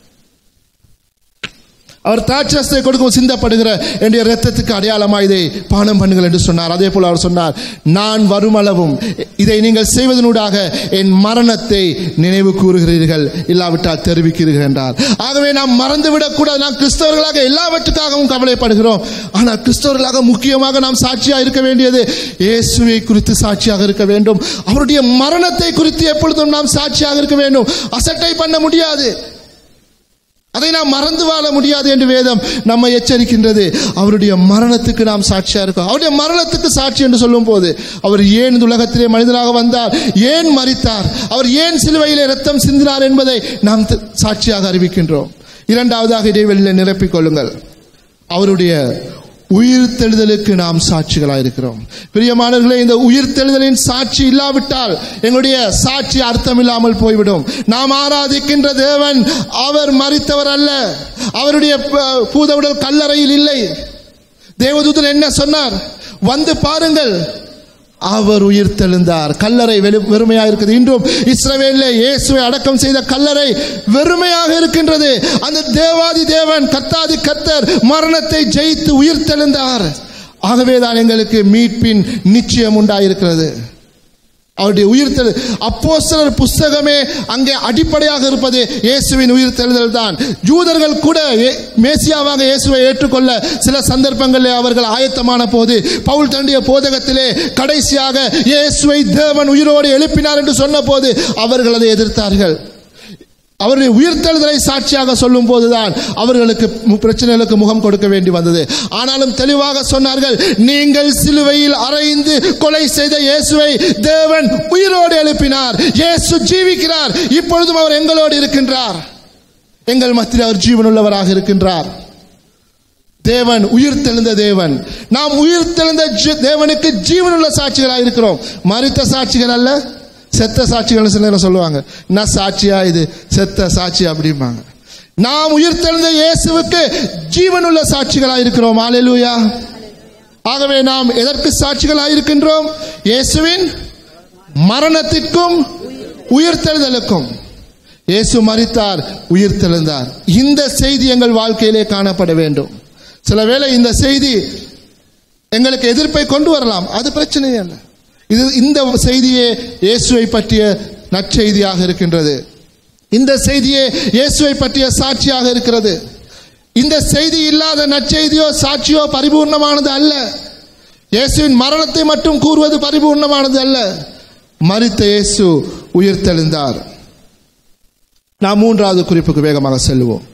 அவர் திராட்சரசத்தை கொடுக்கும் சிந்தப்படுகிற என்னுடைய இரத்தத்துக்கு அடையாளமாக இதை பானம் பண்ணுங்கள் என்று சொன்னார் அதே போல அவர் சொன்னார் நான் வருமளவும் இதை நீங்கள் செய்வதனூடாக என் மரணத்தை நினைவு கூறுகிறீர்கள் இல்லாவிட்டால் தெரிவிக்கிறீர்கள் என்றார் ஆகவே நாம் மறந்து விடக்கூடாது நாம் கிறிஸ்தவர்களாக எல்லாவற்றுக்காகவும் கவலைப்படுகிறோம் ஆனால் கிறிஸ்தவர்களாக முக்கியமாக நாம் சாட்சியாக இருக்க வேண்டியது இயேசுவை குறித்து சாட்சியாக இருக்க வேண்டும் அவருடைய மரணத்தை குறித்து எப்பொழுதும் நாம் சாட்சியாக இருக்க வேண்டும் அசட்டை பண்ண முடியாது அதை நாம் மறந்து வாழ முடியாது என்று வேதம் நம்மை எச்சரிக்கின்றது அவருடைய மரணத்துக்கு நாம் சாட்சியா இருக்கோம் அவருடைய மரணத்துக்கு சாட்சி என்று சொல்லும் போது அவர் ஏன் இந்த உலகத்திலே மனிதனாக வந்தார் ஏன் மரித்தார் அவர் ஏன் சிலுவையிலே ரத்தம் சிந்தினார் என்பதை நாம் த- சாட்சியாக அறிவிக்கின்றோம் இரண்டாவதாக இடைவெளியில் நிரப்பிக் கொள்ளுங்கள் அவருடைய உயிர்த்தெழுதலுக்கு நாம் சாட்சிகளாக இருக்கிறோம் பிரியமானவர்களே இந்த உயிர்த்தெழுதலின் சாட்சி இல்லாவிட்டால் எங்களுடைய சாட்சி அர்த்தம் இல்லாமல் போய்விடும் நாம் ஆராதிக்கின்ற தேவன் அவர் மறித்தவர் அல்ல அவருடைய ப- பூதவுடல் கல்லறையில் இல்லை தேவதூதன் என்ன சொன்னார் வந்து பாருங்கள் அவர் உயிர் தெழுந்தார் கல்லறை வெறு- வெறுமையாக இருக்குது இன்றும் இஸ்ரவேலில் இயேசுவை அடக்கம் செய்த கல்லறை வெறுமையாக இருக்கின்றது அந்த தேவாதி தேவன் கர்த்தாதி கர்த்தர் மரணத்தை ஜெயித்து உயிர் தெழுந்தார் ஆகவேதான் எங்களுக்கு மீட்பின் நிச்சயம் உண்டாயிருக்கிறது அவருடைய உயிர்த்தெழு அப்போஸ்தலர் புஸ்தகமே அங்கே அடிப்படையாக இருப்பது இயேசுவின் உயிர்த்தெழுதல் தான் யூதர்கள் கூட ஏ- மேசியாவாக இயேசுவை ஏற்றுக்கொள்ள சில சந்தர்ப்பங்களில் அவர்கள் ஆயத்தமான போது பவுல் தண்டிய போதகத்திலே கடைசியாக இயேசுவை தேவன் உயிரோடு எழுப்பினார் என்று சொன்னபோது அவர்கள் அதை எதிர்த்தார்கள் அவருடைய உயிர்த்தெழுதலை சாட்சியாக சொல்லும் போதுதான் அவர்களுக்கு மு- பிரச்சனைகளுக்கு முகம் கொடுக்க வேண்டி வந்தது ஆனாலும் தெளிவாக சொன்னார்கள் நீங்கள் சிலுவையில் அறைந்து கொலை செய்த இயேசுவை தேவன் உயிரோடு எழுப்பினார் இயேசு ஜீவிக்கிறார் இப்பொழுதும் அவர் எங்களோடு இருக்கின்றார் எங்கள் மத்தியில் அவர் ஜீவனுள்ளவராக இருக்கின்றார் தேவன் உயிர்த்தெழுந்த தேவன் நாம் உயிர்த்தெழுந்த ஜீ- தேவனுக்கு ஜீவனுள்ள சாட்சிகளாக இருக்கிறோம் மறித்த சாட்சிகள் அல்ல செத்த சாட்சிகள் சில நேரம் சொல்லுவாங்க என்ன சாட்சியா இது செத்த சாட்சி அப்படிம்பாங்க நாம் உயிர்த்தெழுந்த இயேசுவுக்கு ஜீவனுள்ள சாட்சிகளாக இருக்கிறோம் ஆலேலூயா ஆகவே நாம் எதற்கு சாட்சிகளாக இருக்கின்றோம் இயேசுவின் மரணத்திற்கும் உயிர்த்தெழுதலுக்கும் இயேசு மரித்தார் உயிர்த்தெழுந்தார் இந்த செய்தி எங்கள் வாழ்க்கையிலே காணப்பட வேண்டும் சில வேளை இந்த செய்தி எங்களுக்கு எதிர்ப்பை கொண்டு வரலாம் அது பிரச்சனையே அல்ல இது இந்த செய்தியே இயேசுவை பற்றிய நற்செய்தியாக இருக்கின்றது இந்த செய்தியே இயேசுவை பற்றிய சாட்சியாக இருக்கிறது இந்த செய்தி இல்லாத நற்செய்தியோ சாட்சியோ பரிபூர்ணமானது அல்ல இயேசுவின் மரணத்தை மட்டும் கூறுவது பரிபூர்ணமானது அல்ல மரித்த இயேசு உயிர்த்தெழுந்தார் நாம் மூன்றாவது குறிப்புக்கு வேகமாக செல்லுவோம்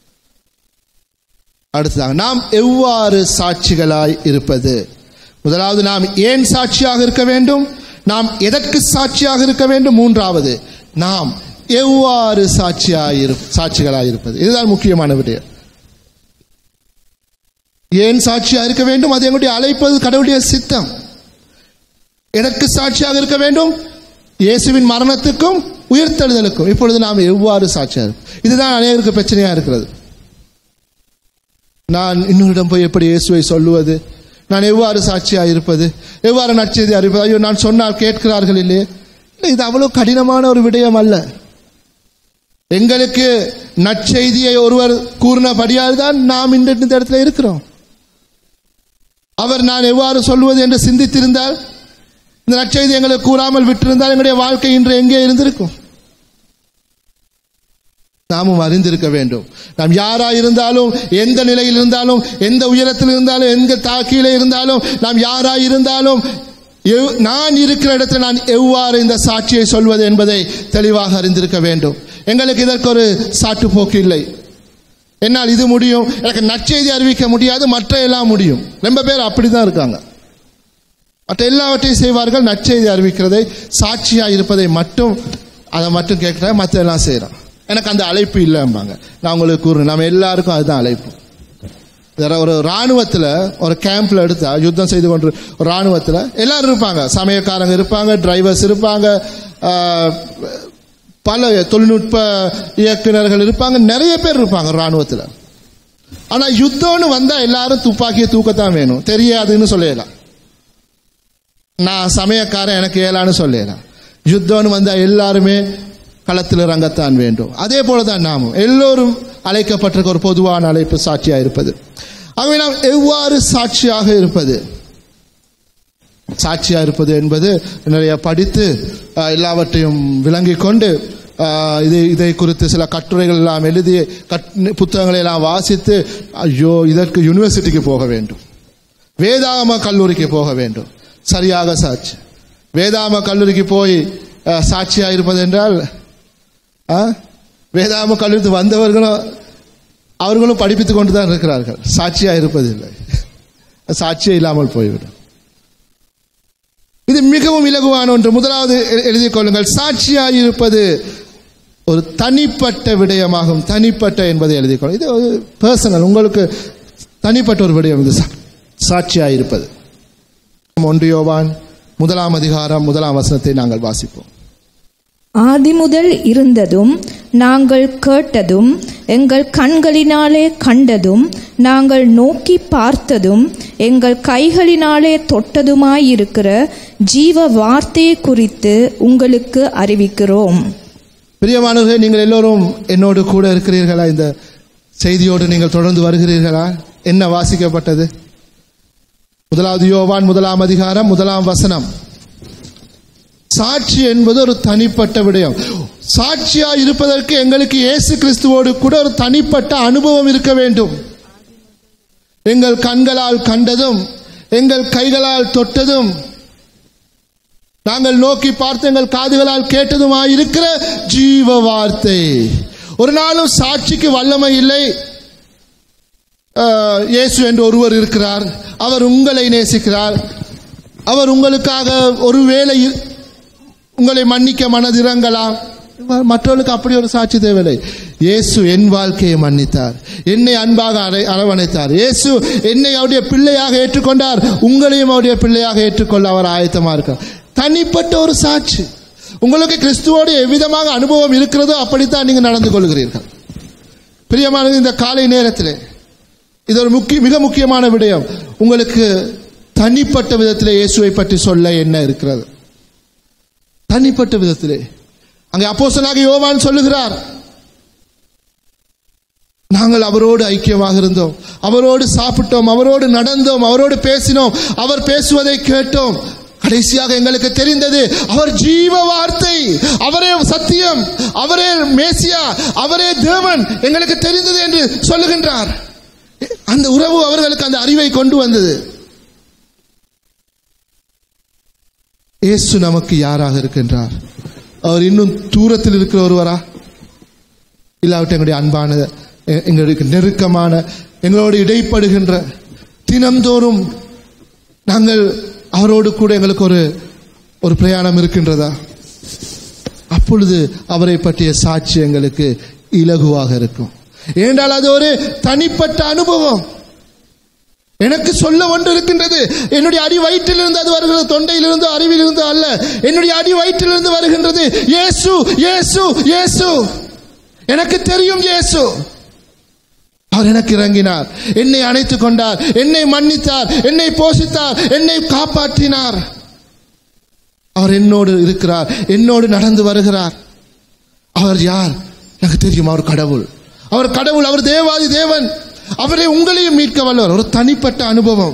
அடுத்ததாக நாம் எவ்வாறு சாட்சிகளாய் இருப்பது முதலாவது நாம் ஏன் சாட்சியாக இருக்க வேண்டும் நாம் எதற்கு சாட்சியாக இருக்க வேண்டும் மூன்றாவது நாம் எவ்வாறு சாட்சியாய் இரு சாட்சிகளாய் இருப்பது இதுதான் முக்கியமான விடயம் ஏன் சாட்சியாக இருக்க வேண்டும் அது எங்களுடைய அழைப்பது கடவுளுடைய சித்தம் எதற்கு சாட்சியாக இருக்க வேண்டும் இயேசுவின் மரணத்துக்கும் உயிர்த்தெழுதலுக்கும் இப்பொழுது நாம் எவ்வாறு சாட்சியாக இருப்போம்? இதுதான் அநேகருக்கு பிரச்சனையாக இருக்கிறது நான் இன்னொருடம் போய் எப்படி இயேசுவை சொல்லுவது நான் எவ்வாறு சாட்சியாக இருப்பது எவ்வாறு நற்செய்தி அறிவிப்பது ஐயோ நான் சொன்னால் கேட்கிறார்கள் இல்லையே இல்லை இது அவ்வளவு கடினமான ஒரு விடயம் அல்ல எங்களுக்கு நற்செய்தியை ஒருவர் கூறினபடியால் தான் நாம் இந்த இந்த இடத்துல இருக்கிறோம் அவர் நான் எவ்வாறு சொல்வது என்று சிந்தித்திருந்தால் இந்த நற்செய்தி எங்களுக்கு கூறாமல் விட்டிருந்தால் எங்களுடைய வாழ்க்கை இன்று எங்கே இருந்திருக்கும் நாமும் அறிந்திருக்க வேண்டும் நாம் யாரா இருந்தாலும் எந்த நிலையில் இருந்தாலும் எந்த உயரத்தில் இருந்தாலும் எந்த தாக்கியில இருந்தாலும் நாம் யாரா இருந்தாலும் எவ்- நான் இருக்கிற இடத்துல நான் எவ்வாறு இந்த சாட்சியை சொல்வது என்பதை தெளிவாக அறிந்திருக்க வேண்டும் எங்களுக்கு இதற்கு ஒரு சாட்டுப்போக்கு இல்லை என்னால் இது முடியும் எனக்கு நற்செய்தி அறிவிக்க முடியாது மற்ற எல்லாம் முடியும் ரொம்ப பேர் அப்படிதான் இருக்காங்க மற்ற எல்லாவற்றையும் செய்வார்கள் நற்செய்தி அறிவிக்கிறதை சாட்சியாக இருப்பதை மட்டும் அதை மட்டும் கேட்குறாங்க மற்ற எல்லாம் செய்கிறோம் எனக்கு அந்த அழைப்பு இல்லைம்பாங்க நான் உங்களுக்கு கூறுறேன் நம்ம எல்லாருக்கும் அதுதான் அழைப்பு வேற ஒரு ராணுவத்தில் ஒரு கேம்ப்ல எடுத்தா யுத்தம் செய்து கொண்டு ஒரு ராணுவத்தில் எல்லாரும் இருப்பாங்க சமயக்காரங்க இருப்பாங்க டிரைவர்ஸ் இருப்பாங்க ஆஹ், பல தொழில்நுட்ப இயக்குனர்கள் இருப்பாங்க நிறைய பேர் இருப்பாங்க ராணுவத்தில் ஆனா யுத்தம்னு வந்தா எல்லாரும் துப்பாக்கியை தூக்கத்தான் வேணும் தெரியாதுன்னு சொல்லலாம் நான் சமயக்காரன் எனக்கு ஏலான்னு சொல்லலாம் யுத்தம்னு வந்தா எல்லாருமே களத்தில் இறங்கத்தான் வேண்டும் அதே போல தான் நாமும் எல்லோரும் அழைக்கப்பட்டிருக்க ஒரு பொதுவான அழைப்பு சாட்சியாக இருப்பது ஆகவே நாம் எவ்வாறு சாட்சியாக இருப்பது சாட்சியாக இருப்பது என்பது நிறைய படித்து அஹ், எல்லாவற்றையும் விளங்கிக் கொண்டு அஹ், இது இதை குறித்து சில கட்டுரைகள் எல்லாம் எழுதி கட் புத்தகங்களை எல்லாம் வாசித்து ஐயோ இதற்கு யூனிவர்சிட்டிக்கு போக வேண்டும் வேதாகம கல்லூரிக்கு போக வேண்டும் சரியாக சாட்சி வேதாம கல்லூரிக்கு போய் அஹ், சாட்சியாக இருப்பது என்றால் ஆ? வேதாம கல்லூரிக்கு வந்தவர்களும் அவர்களும் படிப்பித்துக் கொண்டு தான் இருக்கிறார்கள் சாட்சியாக இருப்பதில்லை சாட்சியே இல்லாமல் போய்விடும் இது மிகவும் இலகுவான ஒன்று முதலாவது எ- எழுதிக் கொள்ளுங்கள் சாட்சியாக இருப்பது ஒரு தனிப்பட்ட விடயமாகும் தனிப்பட்ட என்பதை எழுதிக் கொள்ளுங்கள் இது ஒரு பர்சனல் உங்களுக்கு தனிப்பட்ட ஒரு விடயம் இது சா- சாட்சியாக இருப்பது ஒன்று யோவான் முதலாம் அதிகாரம் முதலாம் வசனத்தை நாங்கள் வாசிப்போம் ஆதிமுதல் இருந்ததும் நாங்கள் கேட்டதும் எங்கள் கண்களினாலே கண்டதும் நாங்கள் நோக்கி பார்த்ததும் எங்கள் கைகளினாலே தொட்டதுமாயிருக்கிற ஜீவ வார்த்தையை குறித்து உங்களுக்கு அறிவிக்கிறோம் பிரியமானவர்களே நீங்கள் எல்லோரும் என்னோடு கூட இருக்கிறீர்களா இந்த செய்தியோடு நீங்கள் தொடர்ந்து வருகிறீர்களா என்ன வாசிக்கப்பட்டது முதலாவது யோவான் முதலாம் அதிகாரம் முதலாம் வசனம் சாட்சி என்பது ஒரு தனிப்பட்ட விடயம் சாட்சியா இருப்பதற்கு எங்களுக்கு இயேசு கிறிஸ்துவோடு கூட ஒரு தனிப்பட்ட அனுபவம் இருக்க வேண்டும் எங்கள் கண்களால் கண்டதும் எங்கள் கைகளால் தொட்டதும் நாங்கள் நோக்கி பார்த்து எங்கள் காதுகளால் கேட்டதுமா இருக்கிற ஜீவ வார்த்தை ஒரு நாளும் சாட்சிக்கு வல்லமை இல்லை அஹ், இயேசு என்று ஒருவர் இருக்கிறார் அவர் உங்களை நேசிக்கிறார் அவர் உங்களுக்காக ஒருவேளை உங்களை மன்னிக்க மனதிறங்கலாம் மற்றவர்களுக்கு அப்படி ஒரு சாட்சி தேவையில்லை இயேசு என் வாழ்க்கையை மன்னித்தார் என்னை அன்பாக அரை- அரவணைத்தார் இயேசு என்னை அவருடைய பிள்ளையாக ஏற்றுக்கொண்டார் உங்களையும் அவருடைய பிள்ளையாக ஏற்றுக்கொள்ள அவர் ஆயத்தமா இருக்கார் தனிப்பட்ட ஒரு சாட்சி உங்களுக்கு கிறிஸ்துவோடு எவ்விதமாக அனுபவம் இருக்கிறதோ அப்படித்தான் நீங்கள் நடந்து கொள்கிறீர்கள் பிரியமானது இந்த காலை நேரத்தில் இது ஒரு முக்கிய மிக முக்கியமான விடயம் உங்களுக்கு தனிப்பட்ட விதத்திலே இயேசுவை பற்றி சொல்ல என்ன இருக்கிறது தனிப்பட்ட விதத்திலே அங்கே அப்போஸ்தலனாகிய யோவான் சொல்லுகிறார் நாங்கள் அவரோடு ஐக்கியமாக இருந்தோம் அவரோடு சாப்பிட்டோம் அவரோடு நடந்தோம் அவரோடு பேசினோம் அவர் பேசுவதை கேட்டோம் கடைசியாக எங்களுக்கு தெரிந்தது அவர் ஜீவ வார்த்தை அவரே சத்தியம் அவரே மேசியா அவரே தேவன் எங்களுக்கு தெரிந்தது என்று சொல்லுகின்றார் அந்த உறவு அவர்களுக்கு அந்த அறிவை கொண்டு வந்தது இயேசு நமக்கு யாராக இருக்கின்றார் அவர் இன்னும் தூரத்தில் இருக்கிற ஒருவரா இல்லாவிட்ட எங்களுடைய அன்பான எ- எங்களுக்கு நெருக்கமான எங்களோடு இடைப்படுகின்ற தினம்தோறும் நாங்கள் அவரோடு கூட எங்களுக்கு ஒரு ஒரு பிரயாணம் இருக்கின்றதா அப்பொழுது அவரை பற்றிய சாட்சி எங்களுக்கு இலகுவாக இருக்கும் ஏனென்றால் அது ஒரு தனிப்பட்ட அனுபவம் எனக்கு சொல்ல ஒன்று இருக்கின்றது என்னுடைய அடி வயிற்றிலிருந்து அது வருகிறது தொண்டையிலிருந்து அறிவிலிருந்து அல்ல என்னுடைய அடி வயிற்றிலிருந்து வருகின்றது இயேசு இயேசு இயேசு எனக்கு தெரியும் இயேசு அவர் எனக்கு இறங்கினார் என்னை அணைத்துக் கொண்டார் என்னை மன்னித்தார் என்னை போஷித்தார் என்னை காப்பாற்றினார் அவர் என்னோடு இருக்கிறார் என்னோடு நடந்து வருகிறார் அவர் யார் எனக்கு தெரியும் அவர் கடவுள் அவர் கடவுள் அவர் தேவாதி தேவன் அவரை உங்களையும் மீட்க வல்லவர் ஒரு தனிப்பட்ட அனுபவம்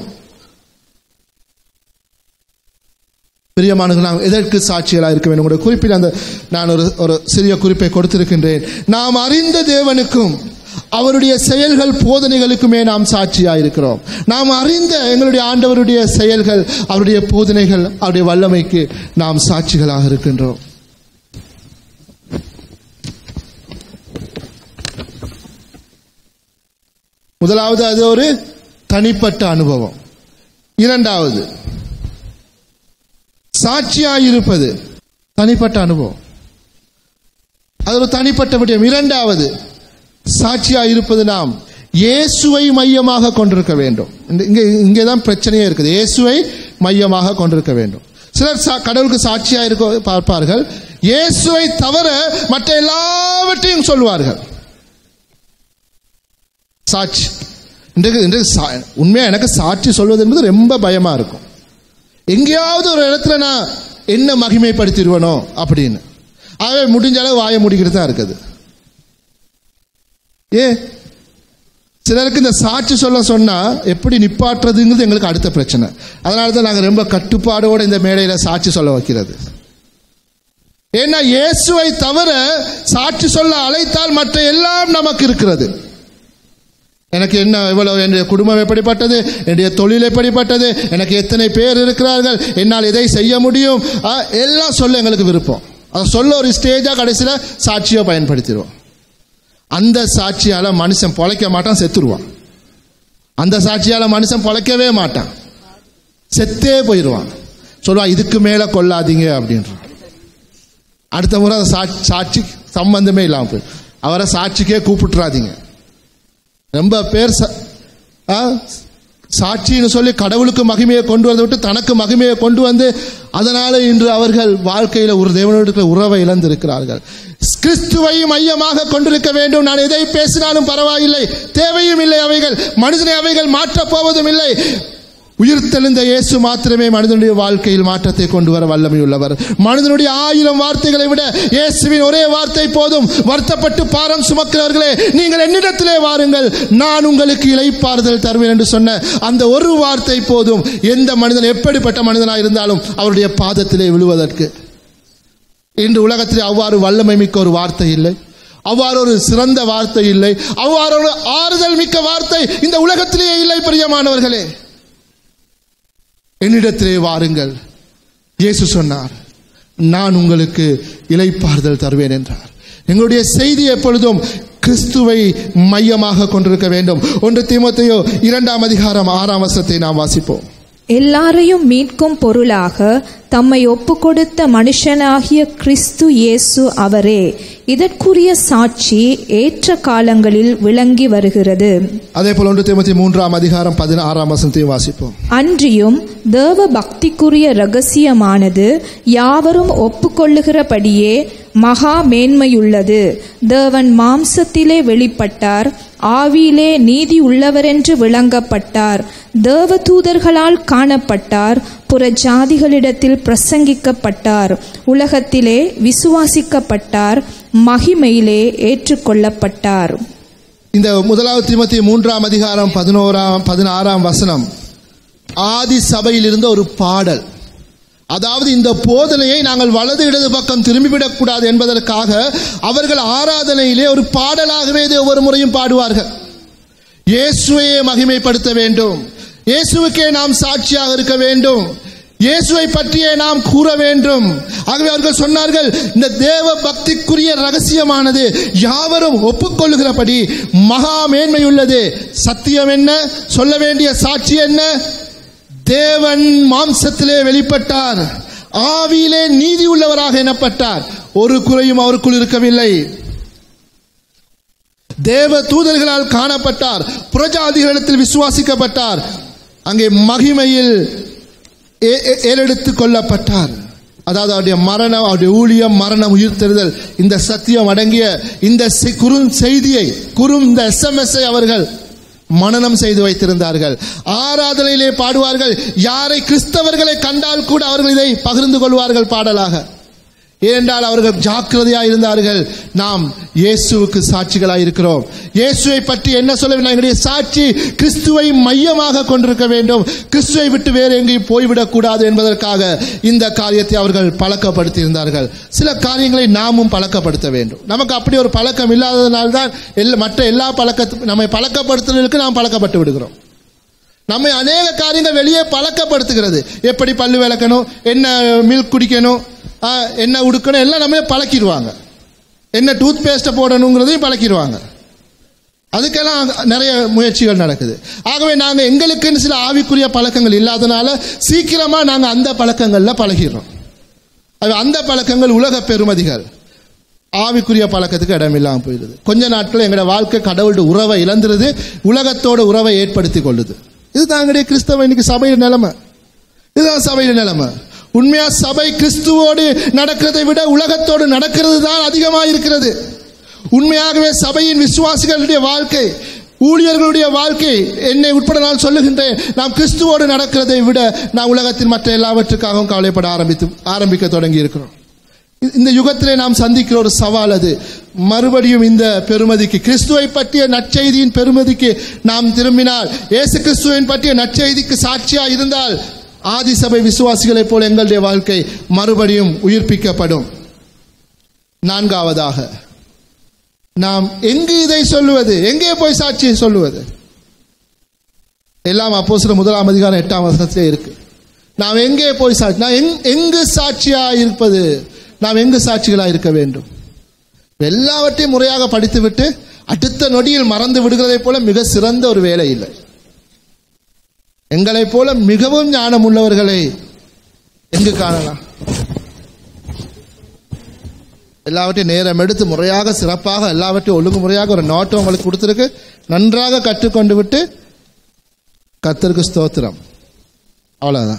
பிரியமானவர்கள் நாம் எதற்கு சாட்சிகளாக இருக்க வேண்டும் உங்களுடைய குறிப்பில் அந்த நான் ஒரு ஒரு சிறிய குறிப்பை கொடுத்திருக்கின்றேன் நாம் அறிந்த தேவனுக்கும் அவருடைய செயல்கள் போதனைகளுக்குமே நாம் சாட்சியாக இருக்கிறோம் நாம் அறிந்த எங்களுடைய ஆண்டவருடைய செயல்கள் அவருடைய போதனைகள் அவருடைய வல்லமைக்கு நாம் சாட்சிகளாக இருக்கின்றோம் முதலாவது அது ஒரு தனிப்பட்ட அனுபவம் இரண்டாவது சாட்சியாயிருப்பது தனிப்பட்ட அனுபவம் அது ஒரு தனிப்பட்ட விடயம் இரண்டாவது சாட்சியாயிருப்பது நாம் இயேசுவை மையமாக கொண்டிருக்க வேண்டும் இந்த- இங்கே இங்கே தான் பிரச்சனையே இருக்குது இயேசுவை மையமாக கொண்டிருக்க வேண்டும் சிலர் சா- கடவுளுக்கு சாட்சியா இருக்க பார்ப்பார்கள் இயேசுவை தவிர மற்ற எல்லாவற்றையும் சொல்வார்கள் சாட்சி இன்றைக்கு இன்றைக்கு சா- உண்மையா எனக்கு சாட்சி சொல்வது என்பது ரொம்ப பயமா இருக்கும் எங்கேயாவது ஒரு இடத்துல நான் என்ன மகிமைப்படுத்திடுவனோ அப்படின்னு ஆகவே முடிஞ்ச அளவு வாயை முடிக்கிறது தான் இருக்குது ஏ சிலருக்கு இந்த சாட்சி சொல்ல சொன்னா எப்படி நிப்பாட்டுறதுங்கிறது எங்களுக்கு அடுத்த பிரச்சனை அதனால தான் நாங்கள் ரொம்ப கட்டுப்பாடோட இந்த மேடையில் சாட்சி சொல்ல வைக்கிறது ஏன்னா இயேசுவை தவிர சாட்சி சொல்ல அழைத்தால் மற்ற எல்லாம் நமக்கு இருக்கிறது எனக்கு என்ன இவ்வளவு என்னுடைய குடும்பம் எப்படிப்பட்டது என்னுடைய தொழில் எப்படிப்பட்டது எனக்கு எத்தனை பேர் இருக்கிறார்கள் என்னால் இதை செய்ய முடியும் ஆ, எல்லாம் சொல்ல எங்களுக்கு விருப்பம் அதை சொல்ல ஒரு ஸ்டேஜாக கடைசியில் சாட்சியை பயன்படுத்திடுவோம் அந்த சாட்சியால மனுஷன் பொழைக்க மாட்டான் செத்துருவான் அந்த சாட்சியால மனுஷன் பொழைக்கவே மாட்டான் செத்தே போயிடுவான் சொல்லுவான் இதுக்கு மேல கொள்ளாதீங்க அப்படின்றான் அடுத்த முறை அந்த சா- சாட்சி சம்பந்தமே இல்லாமல் போய் அவரை சாட்சிக்கே கூப்பிட்டுறாதீங்க ரொம்ப பேர் ச- ஆ, சாட்சின்னு சொல்லி கடவுளுக்கு மகிமையை கொண்டு வந்து விட்டு தனக்கு மகிமையை கொண்டு வந்து அதனால இன்று அவர்கள் வாழ்க்கையில ஒரு தேவனோடு இருக்கிற உறவை இழந்திருக்கிறார்கள் கிறிஸ்துவை மையமாக கொண்டிருக்க வேண்டும் நான் எதை பேசினாலும் பரவாயில்லை தேவையும் இல்லை அவைகள் மனிதனை அவைகள் மாற்றப் போவதும் இல்லை உயிர்த்தெழுந்த இயேசு மாத்திரமே மனிதனுடைய வாழ்க்கையில் மாற்றத்தை கொண்டு வர வல்லமை உள்ளவர் மனிதனுடைய ஆயிரம் வார்த்தைகளை விட இயேசுவின் ஒரே வார்த்தை போதும் வருத்தப்பட்டு பாரம் சுமக்கிறவர்களே நீங்கள் என்னிடத்திலே வாருங்கள் நான் உங்களுக்கு இளைப்பாறுதல் தருவேன் என்று சொன்ன அந்த ஒரு வார்த்தை போதும் எந்த மனிதன் எப்படிப்பட்ட மனிதனாக இருந்தாலும் அவருடைய பாதத்திலே விழுவதற்கு இன்று உலகத்திலே அவ்வாறு வல்லமை மிக்க ஒரு வார்த்தை இல்லை அவ்வாறு ஒரு சிறந்த வார்த்தை இல்லை அவ்வாறு ஒரு ஆறுதல் மிக்க வார்த்தை இந்த உலகத்திலேயே இல்லை பிரியமானவர்களே என்னிடத்திலே வாருங்கள் இயேசு சொன்னார் நான் உங்களுக்கு இலைப்பாறுதல் தருவேன் என்றார் எங்களுடைய செய்தி எப்பொழுதும் கிறிஸ்துவை மையமாக கொண்டிருக்க வேண்டும் ஒன்று தீமோத்தேயு இரண்டாம் அதிகாரம் ஆறாம் வசனத்தை நாம் வாசிப்போம் எல்லாரையும் மீட்கும் பொருளாக தம்மை ஒப்புக்கொடுத்த மனுஷனாகிய கிறிஸ்து இயேசு அவரே இதற்குரிய சாட்சி ஏற்ற காலங்களில் விளங்கி வருகிறது அதே போல் ஒன்று தீமோத்தி மூன்றாம் அதிகாரம் பதினாறாம் வசனத்தையும் வாசிப்போம் அன்றியும் தேவ பக்திக்குரிய ரகசியமானது யாவரும் ஒப்புக்கொள்ளுகிறபடியே மகா மேன்மையுள்ளது தேவன் மாம்சத்திலே வெளிப்பட்டார் ஆவியிலே நீதி உள்ளவரென்று விளங்கப்பட்டார் தேவதூதர்களால் காணப்பட்டார் புற ஜாதிகளிடத்தில் பிரசங்கிக்கப்பட்டார் உலகத்திலே விசுவாசிக்கப்பட்டார் மகிமையிலே ஏற்றுக்கொள்ளப்பட்டார் இந்த முதலாவது தீமோத்தி மூன்றாம் அதிகாரம் பதினோராம் பதினாறாம் வசனம் ஆதி சபையில் இருந்த ஒரு பாடல் அதாவது இந்த போதனையை நாங்கள் வலது இடது பக்கம் திரும்பிவிடக்கூடாது என்பதற்காக அவர்கள் ஆராதனையிலே ஒரு பாடலாகவே இதை ஒவ்வொரு முறையும் பாடுவார்கள் இயேசுவையே மகிமைப்படுத்த வேண்டும் இயேசுவுக்கே நாம் சாட்சியாக இருக்க வேண்டும் இயேசுவை பற்றியே நாம் கூற வேண்டும் ஆகவே அவர்கள் சொன்னார்கள் இந்த தேவ பக்திக்குரிய ரகசியமானது யாவரும் ஒப்புக்கொள்ளுகிறபடி மகா மேன்மை உள்ளது சத்தியம் என்ன சொல்ல வேண்டிய சாட்சி என்ன தேவன் மாம்சத்திலே வெளிப்பட்டார் ஆவியிலே நீதி உள்ளவராக எண்ணப்பட்டார் ஒரு குறையும் அவருக்குள் இருக்கவில்லை தேவ தூதர்களால் காணப்பட்டார் புறஜாதிகளிடத்தில் விசுவாசிக்கப்பட்டார் அங்கே மகிமையில் ஏ- ஏ- ஏறெடுத்துக் கொள்ளப்பட்டார் அதாவது அவருடைய மரணம் அவருடைய ஊழியம் மரணம் உயிர்த்தெழுதல் இந்த சத்தியம் அடங்கிய இந்த செ- குறும் செய்தியை குறும் இந்த எஸ்எம்எஸ் அவர்கள் மனனம் செய்து வைத்திருந்தார்கள் ஆராதனையிலே பாடுவார்கள் யாரை கிறிஸ்தவர்களை கண்டால் கூட அவர்கள் இதை பகிர்ந்து கொள்வார்கள் பாடலாக ஏனென்றால் அவர்கள் ஜாக்கிரதையாக இருந்தார்கள் நாம் இயேசுவுக்கு சாட்சிகளாக இருக்கிறோம் இயேசுவை பற்றி என்ன சொல்ல வேண்டும் எங்களுடைய சாட்சி கிறிஸ்துவை மையமாக கொண்டிருக்க வேண்டும் கிறிஸ்துவை விட்டு வேறு எங்கேயும் போய்விடக்கூடாது என்பதற்காக இந்த காரியத்தை அவர்கள் பழக்கப்படுத்தி இருந்தார்கள் சில காரியங்களை நாமும் பழக்கப்படுத்த வேண்டும் நமக்கு அப்படி ஒரு பழக்கம் இல்லாததனால்தான் எல்லா மற்ற எல்லா பழக்க நம்மை பழக்கப்படுத்துதலுக்கு நாம் பழக்கப்பட்டு விடுகிறோம் நம்மை அநேக காரியங்கள் வெளியே பழக்கப்படுத்துகிறது எப்படி பல்லு விளக்கணும் என்ன மில்க் குடிக்கணும் ஆ, என்ன உடுக்கணும் எல்லாம் நம்ம பழக்கிடுவாங்க என்ன டூத் பேஸ்ட்டை போடணுங்கிறதையும் பழக்கிடுவாங்க அதுக்கெல்லாம் நிறைய முயற்சிகள் நடக்குது ஆகவே நாங்கள் எங்களுக்குன்னு சில ஆவிக்குரிய பழக்கங்கள் இல்லாதனால சீக்கிரமாக நாங்கள் அந்த பழக்கங்களில் பழகிடுறோம் அது அந்த பழக்கங்கள் உலக பெருமதிகள் ஆவிக்குரிய பழக்கத்துக்கு இடம் இல்லாமல் போயிடுது கொஞ்ச நாட்கள் எங்களோட வாழ்க்கை கடவுளுடைய உறவை இழந்துருது உலகத்தோட உறவை ஏற்படுத்தி கொள்ளுது இதுதான் எங்களுடைய கிறிஸ்தவ இன்னைக்கு சபையின் நிலைமை இதுதான் சபையின் நிலைமை உண்மையா சபை கிறிஸ்துவோடு நடக்கிறதை விட உலகத்தோடு நடக்கிறது தான் அதிகமாக இருக்கிறது உண்மையாகவே சபையின் விசுவாசிகளுடைய வாழ்க்கை ஊழியர்களுடைய வாழ்க்கை என்னை உட்பட நான் சொல்லுகின்றேன் நாம் கிறிஸ்துவோடு நடக்கிறதை விட நாம் உலகத்தின் மற்ற எல்லாவற்றுக்காகவும் கவலைப்பட ஆரம்பித்து ஆரம்பிக்க தொடங்கி இருக்கிறோம் இந்த யுகத்திலே நாம் சந்திக்கிற ஒரு சவால் அது மறுபடியும் இந்த பெருமதிக்கு கிறிஸ்துவை பற்றிய நற்செய்தியின் பெருமதிக்கு நாம் திரும்பினால் இயேசு கிறிஸ்துவின் பற்றிய நற்செய்திக்கு சாட்சியாக இருந்தால் ஆதி சபை விசுவாசிகளைப் போல எங்களுடைய வாழ்க்கை மறுபடியும் உயிர்ப்பிக்கப்படும் நான்காவதாக நாம் எங்கு இதை சொல்லுவது எங்கே போய் சாட்சியை சொல்லுவது எல்லாம் அப்போ சில முதலாம் அதிகாரம் எட்டாம் வசனத்திலே இருக்கு நாம் எங்கே போய் சாட்சி நான் எங் எங்கு சாட்சியா இருப்பது நாம் எங்கு சாட்சிகளாக இருக்க வேண்டும் எல்லாவற்றையும் முறையாக படித்துவிட்டு அடுத்த நொடியில் மறந்து விடுகிறதை போல மிக சிறந்த ஒரு வேலை இல்லை எங்களைப் போல மிகவும் ஞானம் உள்ளவர்களை எங்கு காணலாம் எல்லாவற்றையும் நேரம் எடுத்து முறையாக சிறப்பாக எல்லாவற்றையும் ஒழுங்கு முறையாக ஒரு நோட்டம் உங்களுக்கு கொடுத்துருக்கு நன்றாக கற்றுக்கொண்டு விட்டு கத்தருக்கு ஸ்தோத்திரம் அவ்வளவுதான்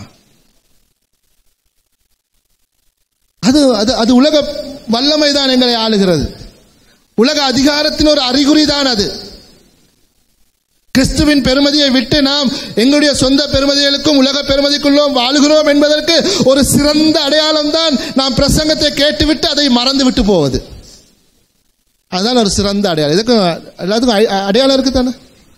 அது அது அது உலக வல்லமை தான் எங்களை ஆளுகிறது உலக அதிகாரத்தின் ஒரு அறிகுறி தான் அது கிறிஸ்துவின் பெருமதியை விட்டு நாம் எங்களுடைய சொந்த பெருமதிகளுக்கும் உலக பெருமதிக்குள்ளும் வாழுகிறோம் என்பதற்கு ஒரு சிறந்த அடையாளம் தான் நாம் பிரசங்கத்தை கேட்டுவிட்டு அதை மறந்து விட்டு போவது அதுதான் ஒரு சிறந்த அடையாளம் இதுக்கும் எல்லாத்துக்கும் அ- அடையாளம் இருக்கு தானே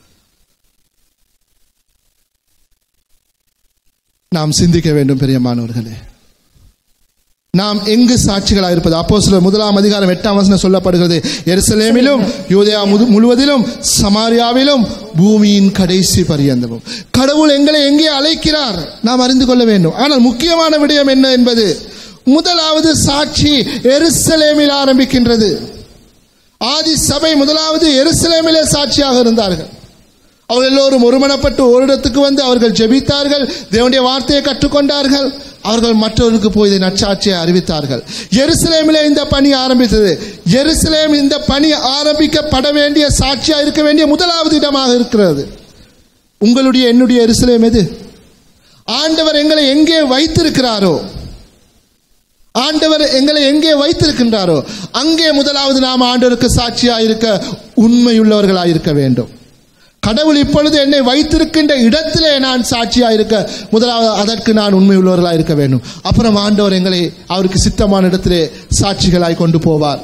நாம் சிந்திக்க வேண்டும் பெரியமானவர்களே நாம் எங்கு சாட்சிகளாக இருப்பது அப்போ சில முதலாம் அதிகாரம் எட்டாம் வசனம் சொல்லப்படுகிறது எருசலேமிலும் யூதயா முது- முழுவதிலும் சமாரியாவிலும் பூமியின் கடைசி பரியந்தமும் கடவுள் எங்களை எங்கே அழைக்கிறார் நாம் அறிந்து கொள்ள வேண்டும் ஆனால் முக்கியமான விடயம் என்ன என்பது முதலாவது சாட்சி எருசலேமில் ஆரம்பிக்கின்றது ஆதி சபை முதலாவது எருசலேமிலே சாட்சியாக இருந்தார்கள் அவர்கள் எல்லோரும் ஒருமனப்பட்டு ஒரு இடத்துக்கு வந்து அவர்கள் ஜெபித்தார்கள் தேவனுடைய வார்த்தையை கற்றுக்கொண்டார்கள் அவர்கள் மற்றவர்களுக்கு போய் இதை நற்சாட்சியை அறிவித்தார்கள் எருசலேமிலே இந்த பணி ஆரம்பித்தது எருசலேம் இந்த பணி ஆரம்பிக்கப்பட வேண்டிய சாட்சியா இருக்க வேண்டிய முதலாவது இடமாக இருக்கிறது உங்களுடைய என்னுடைய எருசலேம் எது ஆண்டவர் எங்களை எங்கே வைத்திருக்கிறாரோ ஆண்டவர் எங்களை எங்கே வைத்திருக்கின்றாரோ அங்கே முதலாவது நாம் ஆண்டவருக்கு சாட்சியாக இருக்க உண்மையுள்ளவர்களாக இருக்க வேண்டும் கடவுள் இப்பொழுது என்னை வைத்திருக்கின்ற இடத்திலே நான் சாட்சியாக இருக்க முதலாவது அதற்கு நான் உண்மையுள்ளவர்களாக இருக்க வேண்டும் அப்புறம் ஆண்டவர் எங்களை அவருக்கு சித்தமான இடத்திலே சாட்சிகளாய் கொண்டு போவார்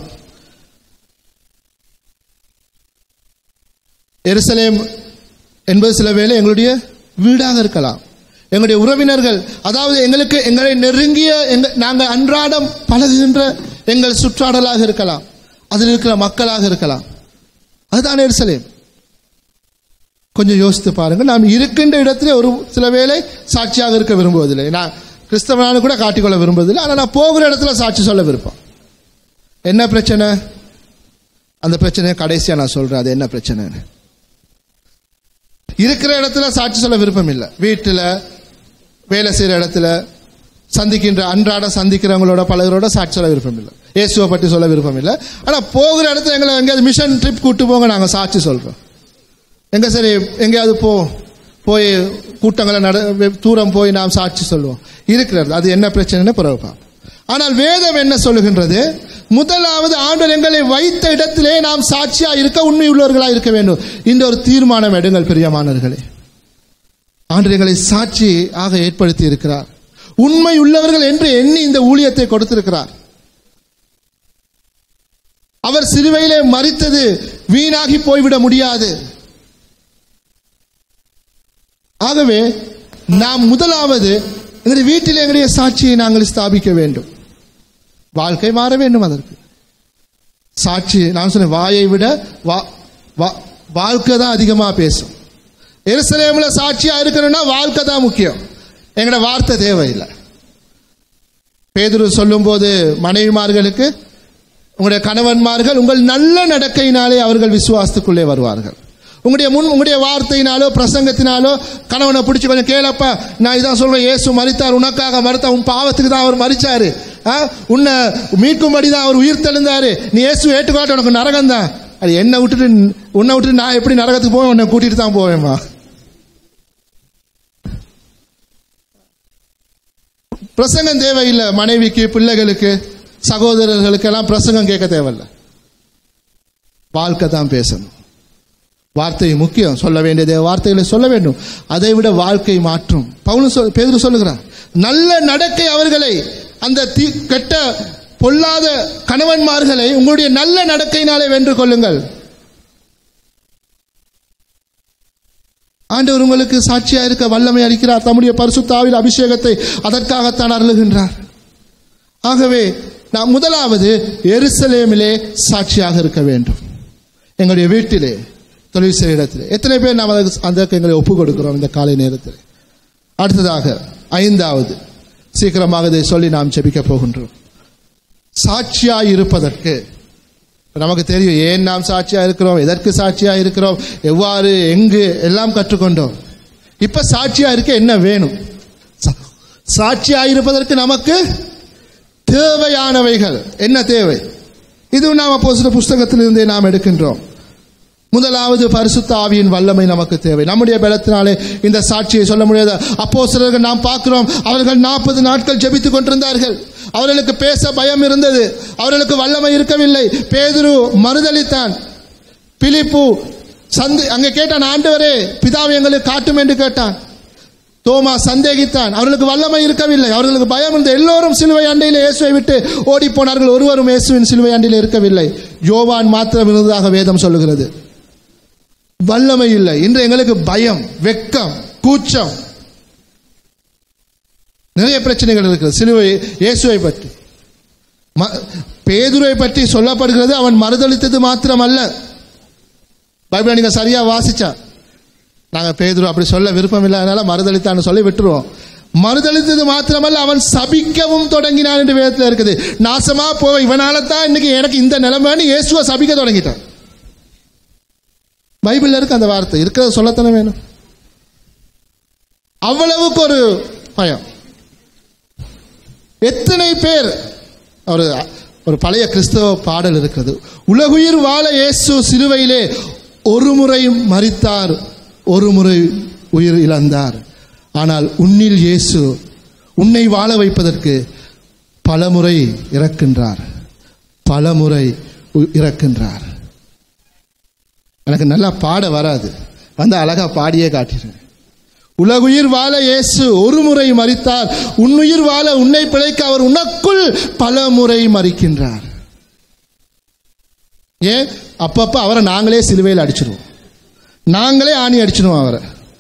எருசலேம் என்பது சில வேளை எங்களுடைய வீடாக இருக்கலாம் எங்களுடைய உறவினர்கள் அதாவது எங்களுக்கு எங்களை நெருங்கிய எங்க நாங்கள் அன்றாடம் பழகுகின்ற எங்கள் சுற்றாடலாக இருக்கலாம் அதில் இருக்கிற மக்களாக இருக்கலாம் அதுதான் எருசலேம் கொஞ்சம் யோசித்து பாருங்க நாம் இருக்கின்ற இடத்திலே ஒரு சில வேளை சாட்சியாக இருக்க விரும்புவதில்லை நான் கிறிஸ்தவனானு கூட காட்டிக்கொள்ள விரும்புவதில்லை ஆனால் நான் போகிற இடத்துல சாட்சி சொல்ல விருப்பம் என்ன பிரச்சனை அந்த பிரச்சனையை கடைசியாக நான் சொல்றேன் அது என்ன பிரச்சனைன்னு இருக்கிற இடத்துல சாட்சி சொல்ல விருப்பம் இல்லை வீட்டில் வேலை செய்கிற இடத்துல சந்திக்கின்ற அன்றாட சந்திக்கிறவங்களோட பலரோட சாட்சி சொல்ல விருப்பம் இல்லை இயேசுவை பற்றி சொல்ல விருப்பம் இல்லை ஆனால் போகிற இடத்துல எங்களை எங்கேயாவது மிஷன் ட்ரிப் கூட்டு போங்க நாங்கள் சாட்சி சொல்கிறோம் எங்க சரி எங்கேயாவது போ போய் கூட்டங்களை நட தூரம் போய் நாம் சாட்சி சொல்லுவோம் இருக்கிறது அது என்ன பிரச்சனைன்னு பிறகு பார்ப்போம். ஆனால் வேதம் என்ன சொல்லுகின்றது முதலாவது ஆண்டவர் எங்களை வைத்த இடத்திலே நாம் சாட்சியா இருக்க உண்மை உள்ளவர்களா இருக்க வேண்டும் இந்த ஒரு தீர்மானம் எடுங்கள் பிரியமானவர்களே ஆண்டவர் எங்களை சாட்சி ஆக ஏற்படுத்தி இருக்கிறார் உண்மை உள்ளவர்கள் என்று எண்ணி இந்த ஊழியத்தை கொடுத்திருக்கிறார் அவர் சிலுவையிலே மறித்தது வீணாகி போய்விட முடியாது ஆகவே நாம் முதலாவது எங்களுடைய வீட்டில் எங்களுடைய சாட்சியை நாங்கள் ஸ்தாபிக்க வேண்டும் வாழ்க்கை மாற வேண்டும் அதற்கு சாட்சி நான் சொன்னேன் வாயை விட வா- வா- வாழ்க்கை தான் அதிகமாக பேசும் எருசலேம்ல சாட்சியா இருக்கணும்னா வாழ்க்கை தான் முக்கியம் எங்களோட வார்த்தை தேவையில்லை பேதுரு சொல்லும்போது மனைவிமார்களுக்கு உங்களுடைய கணவன்மார்கள் உங்கள் நல்ல நடக்கையினாலே அவர்கள் விசுவாசத்துக்குள்ளே வருவார்கள் உங்களுடைய முன் உங்களுடைய வார்த்தையினாலோ பிரசங்கத்தினாலோ கணவனை பிடிச்சி கொஞ்சம் கேளப்பா நான் இதான் சொல்றேன் இயேசு மறித்தார் உனக்காக மறுத்தார் உன் பாவத்துக்கு தான் அவர் மறிச்சாரு ஆ? உன்னை மீட்கும்படி தான் அவர் உயிர் தெழுந்தாரு நீ இயேசு ஏற்றுக்காட்ட உனக்கு நரகம் தான் அது என்னை விட்டுட்டு உன்னை விட்டுட்டு நான் எப்படி நரகத்துக்கு போவேன் உன்னை கூட்டிட்டு தான் போவேம்மா பிரசங்கம் தேவையில்லை மனைவிக்கு பிள்ளைகளுக்கு சகோதரர்களுக்கு எல்லாம் பிரசங்கம் கேட்க தேவையில்லை வாழ்க்கை தான் பேசணும் வார்த்தை முக்கியம் சொல்ல வேண்டியது வார்த்தைகளை சொல்ல வேண்டும் அதை விட வாழ்க்கை மாற்றும் பவுலும் சொல் பேதுரு சொல்லுகிறார் நல்ல நடக்கை அவர்களை அந்த தீ கெட்ட பொல்லாத கணவன்மார்களை உங்களுடைய நல்ல நடக்கையினாலே வென்று கொள்ளுங்கள் ஆண்டவர் உங்களுக்கு சாட்சியா இருக்க வல்லமை அளிக்கிறார் தம்முடைய பரிசுத்தாவின் அபிஷேகத்தை அதற்காகத்தான் அருளுகின்றார் ஆகவே நாம் முதலாவது எருசலேமிலே சாட்சியாக இருக்க வேண்டும் எங்களுடைய வீட்டிலே தொழில் செய்கிற இடத்திலே எத்தனை பேர் நாம் அதற்கு அதற்கு எங்களை ஒப்புக் கொடுக்கிறோம் இந்த காலை நேரத்தில் அடுத்ததாக ஐந்தாவது சீக்கிரமாக இதை சொல்லி நாம் ஜெபிக்க போகின்றோம் சாட்சியாய் இருப்பதற்கு நமக்கு தெரியும் ஏன் நாம் சாட்சியா இருக்கிறோம் எதற்கு சாட்சியா இருக்கிறோம் எவ்வாறு எங்கு எல்லாம் கற்றுக்கொண்டோம் இப்ப சாட்சியா இருக்க என்ன வேணும் சா- சாட்சியா இருப்பதற்கு நமக்கு தேவையானவைகள் என்ன தேவை இது நாம் அப்போ சில புஸ்தகத்திலிருந்தே நாம் எடுக்கின்றோம் முதலாவது பரிசுத்த ஆவியின் வல்லமை நமக்கு தேவை நம்முடைய பலத்தினாலே இந்த சாட்சியை சொல்ல முடியாத அப்போ சிலர்கள் நாம் பார்க்கிறோம் அவர்கள் நாற்பது நாட்கள் ஜெபித்துக் கொண்டிருந்தார்கள் அவர்களுக்கு பேச பயம் இருந்தது அவர்களுக்கு வல்லமை இருக்கவில்லை பேதுரு மறுதளித்தான் பிலிப்பு சந்து அங்கே கேட்டான் ஆண்டவரே பிதாவை எங்களுக்கு காட்டும் என்று கேட்டான் தோமா சந்தேகித்தான் அவர்களுக்கு வல்லமை இருக்கவில்லை அவர்களுக்கு பயம் இருந்தது எல்லோரும் சிலுவை அண்டையில் இயேசுவை விட்டு ஓடி போனார்கள் ஒருவரும் இயேசுவின் சிலுவை அண்டையில் இருக்கவில்லை யோவான் மாத்திரம் இருந்ததாக வேதம் சொல்லுகிறது வல்லமை இல்லை இன்று எங்களுக்கு பயம் வெக்கம் கூச்சம் நிறைய பிரச்சனைகள் இருக்கிறது சிலுவை இயேசுவை பற்றி ம- பேதுருவை பற்றி சொல்லப்படுகிறது அவன் மறுதளித்தது மாத்திரமல்ல பைபிளை நீங்க சரியா வாசிச்சா நாங்க பேதுரு அப்படி சொல்ல விருப்பம் இல்லாதனால மறுதளித்தான்னு சொல்லி விட்டுருவோம் மறுதளித்தது மாத்திரமல்ல அவன் சபிக்கவும் தொடங்கினான் என்று வேதத்தில் இருக்குது நாசமா போய் இவனால தான் இன்னைக்கு எனக்கு இந்த நிலைமைன்னு இயேசுவை சபிக்க தொடங்கிட்டான் பைபிள்ல இருக்கு அந்த வார்த்தை இருக்கிறத சொல்லத்தானே வேணும் அவ்வளவுக்கு ஒரு பயம் எத்தனை பேர் ஒரு ஒரு பழைய கிறிஸ்தவ பாடல் இருக்கிறது உலகுயிர் வாழ இயேசு சிலுவையிலே ஒரு முறை மரித்தார் ஒரு முறை உயிர் இழந்தார் ஆனால் உன்னில் இயேசு உன்னை வாழ வைப்பதற்கு பலமுறை இறக்கின்றார் பலமுறை உ- இறக்கின்றார் எனக்கு நல்லா பாட வராது வந்து அழகா பாடியே காட்டிடுறேன் உலகுயிர் வாழ இயேசு ஒரு முறை மரித்தார் உன்னுயிர் வாழ உன்னை பிழைக்க அவர் உனக்குள் பல முறை மறிக்கின்றார் ஏன் அப்பப்ப அவரை நாங்களே சிலுவையில் அடிச்சிருவோம் நாங்களே ஆணி அடிச்சிடுவோம் அவரை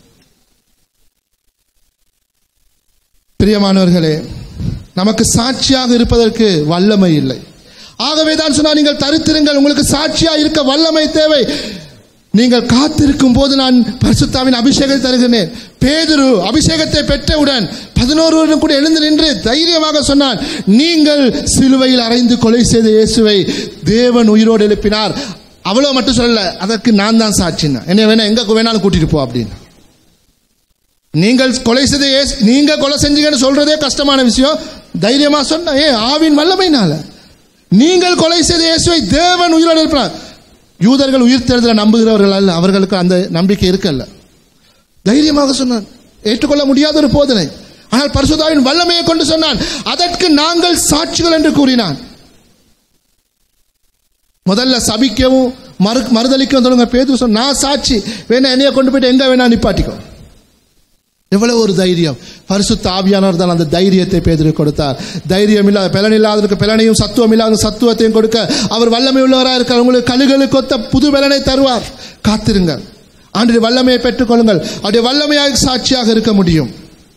பிரியமானவர்களே நமக்கு சாட்சியாக இருப்பதற்கு வல்லமை இல்லை ஆகவே தான் சொன்னா நீங்கள் தரித்திருங்கள் உங்களுக்கு சாட்சியாக இருக்க வல்லமை தேவை நீங்கள் காத்திருக்கும் போது நான் பரிசுத்தாவின் அபிஷேகத்தை தருகிறேன் பேதுரு அபிஷேகத்தை பெற்றவுடன் பதினோருவரும் கூட எழுந்து நின்று தைரியமாக சொன்னான் நீங்கள் சிலுவையில் அறைந்து கொலை செய்த இயேசுவை தேவன் உயிரோடு எழுப்பினார் அவ்வளோ மட்டும் சொல்லல அதற்கு நான் தான் சாட்சின்னா என்ன வேணா எங்க வேணாலும் கூட்டிட்டு போ அப்படின்னு நீங்கள் கொலை செய்த இயேசு- நீங்க கொலை செஞ்சீங்கன்னு சொல்றதே கஷ்டமான விஷயம் தைரியமா சொன்ன ஏ ஆவின் வல்லமைனால நீங்கள் கொலை செய்த இயேசுவை தேவன் உயிரோடு எழுப்பினார் யூதர்கள் உயிர் தேர்தலை நம்புகிறவர்கள் அல்ல அவர்களுக்கு அந்த நம்பிக்கை இருக்கல்ல தைரியமாக சொன்னான் ஏற்றுக்கொள்ள முடியாத ஒரு போதனை ஆனால் பரிசுத்தாவின் வல்லமையை கொண்டு சொன்னான் அதற்கு நாங்கள் சாட்சிகள் என்று கூறினான் முதல்ல சபிக்கவும் மறு மறுதளிக்கவும் தொடங்க பேது சொன்ன நான் சாட்சி வேணா என்னைய கொண்டு போயிட்டு எங்க வேணா நிப்பாட்டிக்கோ எவ்வளவு ஒரு தைரியம் பரிசுத்த ஆவியானவர் தான் அந்த தைரியத்தை பேதரு கொடுத்தார் தைரியம் இல்லாத பலன் இல்லாதவருக்கு பலனையும் சத்துவம் இல்லாத சத்துவத்தையும் கொடுக்க அவர் வல்லமை உள்ளவராக இருக்கார் உங்களுக்கு கழுகளுக்கு ஒத்த புது பலனை தருவார் காத்திருங்கள் ஆண்டு வல்லமையை பெற்றுக்கொள்ளுங்கள் அவருடைய வல்லமையாக சாட்சியாக இருக்க முடியும்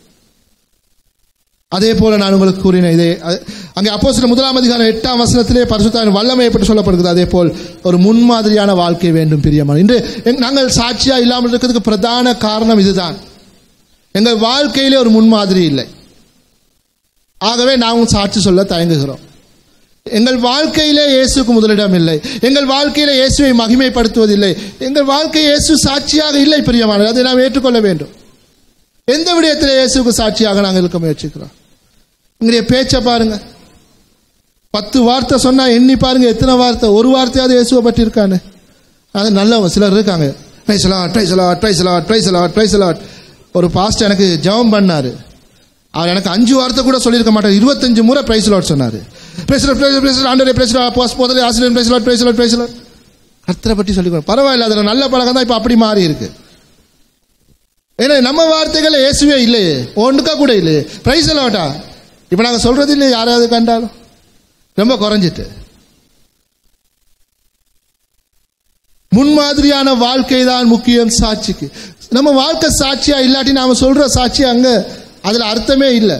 அதே போல நான் உங்களுக்கு கூறினேன் இதே அ- அங்கே அப்போ சில முதலாம் அதிகாரம் எட்டாம் வசனத்திலே பரிசுத்தாவின் வல்லமையை பற்றி சொல்லப்படுகிறது அதே போல் ஒரு முன்மாதிரியான வாழ்க்கை வேண்டும் பிரியமான இன்று எங்- நாங்கள் சாட்சியா இல்லாமல் இருக்கிறதுக்கு பிரதான காரணம் இதுதான் எங்கள் வாழ்க்கையிலே ஒரு முன்மாதிரி இல்லை ஆகவே நாமும் சாட்சி சொல்ல தயங்குகிறோம் எங்கள் வாழ்க்கையிலே இயேசுக்கு முதலிடம் இல்லை எங்கள் வாழ்க்கையிலே இயேசுவை மகிமைப்படுத்துவதில்லை எங்கள் வாழ்க்கை இயேசு சாட்சியாக இல்லை பிரியமானது அதை நாம் ஏற்றுக்கொள்ள வேண்டும் எந்த விடயத்தில் இயேசுக்கு சாட்சியாக நாங்கள் இருக்க முயற்சிக்கிறோம் உங்களுடைய பேச்சை பாருங்க பத்து வார்த்தை சொன்னா எண்ணி பாருங்க எத்தனை வார்த்தை ஒரு வார்த்தையாவது இயேசுவை பற்றி இருக்கான்னு அது நல்லவங்க சிலர் இருக்காங்க ட்ரைசலாட் ட்ரைசலாட் ட்ரைசலாட் ட்ரைசலாட் ட்ரைசலாட் ஒரு பாஸ்ட் எனக்கு ஜெபம் பண்ணாரு அவர் எனக்கு அஞ்சு வார்த்தை கூட சொல்லியிருக்க மாட்டார் இருபத்தஞ்சு முறை பிரைஸ் லாட் சொன்னாரு பிரேசலாட் பிரேசலாட் ஆண்டரே பிரேசலாட் போஸ்ட் முதலே ஆசிரியர் பிரேசலாட் பிரேசலாட் பிரேசலாட் கர்த்தரை பற்றி சொல்லிக்கணும் பரவாயில்ல அதில் நல்ல பழக்கம் தான் இப்போ அப்படி மாறி இருக்கு ஏன்னா நம்ம வார்த்தைகள் இயேசுவே இல்லையே ஒன்றுக்கா கூட இல்லையே பிரைஸ் லாட்டா இப்போ நாங்கள் சொல்றது இல்லையே யாராவது கண்டாலும் ரொம்ப குறைஞ்சிட்டு முன்மாதிரியான வாழ்க்கை தான் முக்கியம் சாட்சிக்கு நம்ம வாழ்க்கை சாட்சியா இல்லாட்டி நாம சொல்ற சாட்சி அங்க அதுல அர்த்தமே இல்லை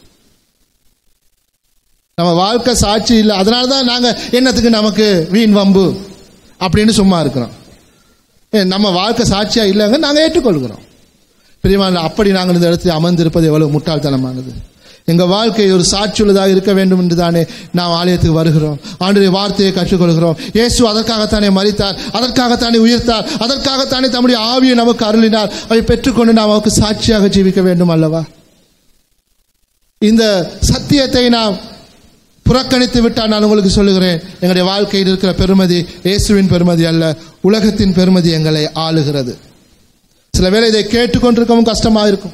நம்ம வாழ்க்கை சாட்சி இல்லை அதனால தான் நாங்க என்னத்துக்கு நமக்கு வீண் வம்பு அப்படின்னு சும்மா இருக்கிறோம் ஏ, நம்ம வாழ்க்கை சாட்சியா இல்லைங்க நாங்க ஏற்றுக்கொள்கிறோம் பிரியமான அப்படி நாங்கள் இந்த இடத்துல அமர்ந்திருப்பது எவ்வளவு முட்டாள்தனமானது எங்க வாழ்க்கை ஒரு சாட்சியுள்ளதாக இருக்க வேண்டும் என்று தானே நாம் ஆலயத்துக்கு வருகிறோம் ஆண்டுடைய வார்த்தையை கற்றுக்கொள்கிறோம் இயேசு அதற்காகத்தானே மறித்தார் அதற்காகத்தானே உயிர்த்தார் அதற்காகத்தானே தம்முடைய ஆவியை நமக்கு அருளினார் அதை பெற்றுக்கொண்டு நாம் அவருக்கு சாட்சியாக ஜீவிக்க வேண்டும் அல்லவா இந்த சத்தியத்தை நாம் புறக்கணித்து விட்டால் நான் உங்களுக்கு சொல்லுகிறேன் எங்களுடைய வாழ்க்கையில் இருக்கிற பெருமதி இயேசுவின் பெருமதி அல்ல உலகத்தின் பெருமதி எங்களை ஆளுகிறது சில வேளை இதை கேட்டுக்கொண்டிருக்கவும் கஷ்டமா இருக்கும்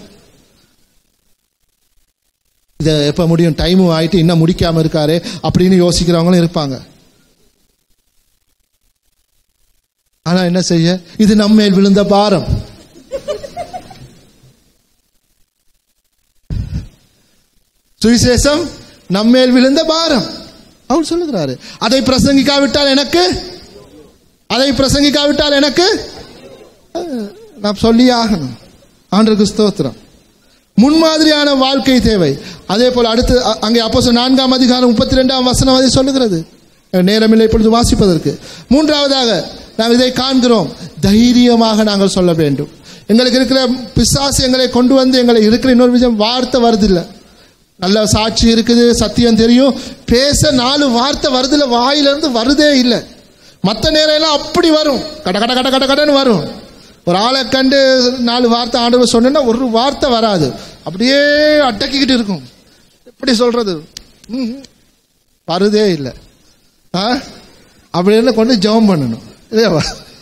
இதை எப்ப முடியும் டைமும் ஆயிட்டு இன்னும் முடிக்காம இருக்காரு அப்படின்னு யோசிக்கிறவங்களும் இருப்பாங்க ஆனா என்ன செய்ய இது நம்மேல் விழுந்த பாரம் சுவிசேஷம் நம்மேல் விழுந்த பாரம் அவர் சொல்லுகிறாரு அதை பிரசங்கிக்காவிட்டால் எனக்கு அதை பிரசங்கிக்காவிட்டால் எனக்கு அஹ், நான் சொல்லியே ஆகணும் ஆண்டருக்கு ஸ்தோத்திரம் முன்மாதிரியான வாழ்க்கை தேவை அதே போல அடுத்து அ- அங்கே அப்போ நான்காம் அதிகாரம் முப்பத்தி ரெண்டாம் வசனம் அதை சொல்லுகிறது நேரமில்லை இப்பொழுது வாசிப்பதற்கு மூன்றாவதாக நாம் இதை காண்கிறோம் தைரியமாக நாங்கள் சொல்ல வேண்டும் எங்களுக்கு இருக்கிற பிசாசு எங்களை கொண்டு வந்து எங்களை இருக்கிற இன்னொரு விஷயம் வார்த்தை வருதில்லை நல்ல சாட்சி இருக்குது சத்தியம் தெரியும் பேச நாலு வார்த்தை வருதுல வாயிலிருந்து வருதே இல்லை மற்ற நேரம் எல்லாம் அப்படி வரும் கட கட கட கட கடன்னு வரும் ஒரு ஆளை கண்டு நாலு வார்த்தை ஆண்டவர் சொன்னா ஒரு வார்த்தை வராது அப்படியே அடக்கிக்கிட்டு இருக்கும் எப்படி சொல்றது ம்ஹும். வருதே இல்லை ஆ அப்படி என்ன கொண்டு ஜெபம் பண்ணணும் இல்லையாவா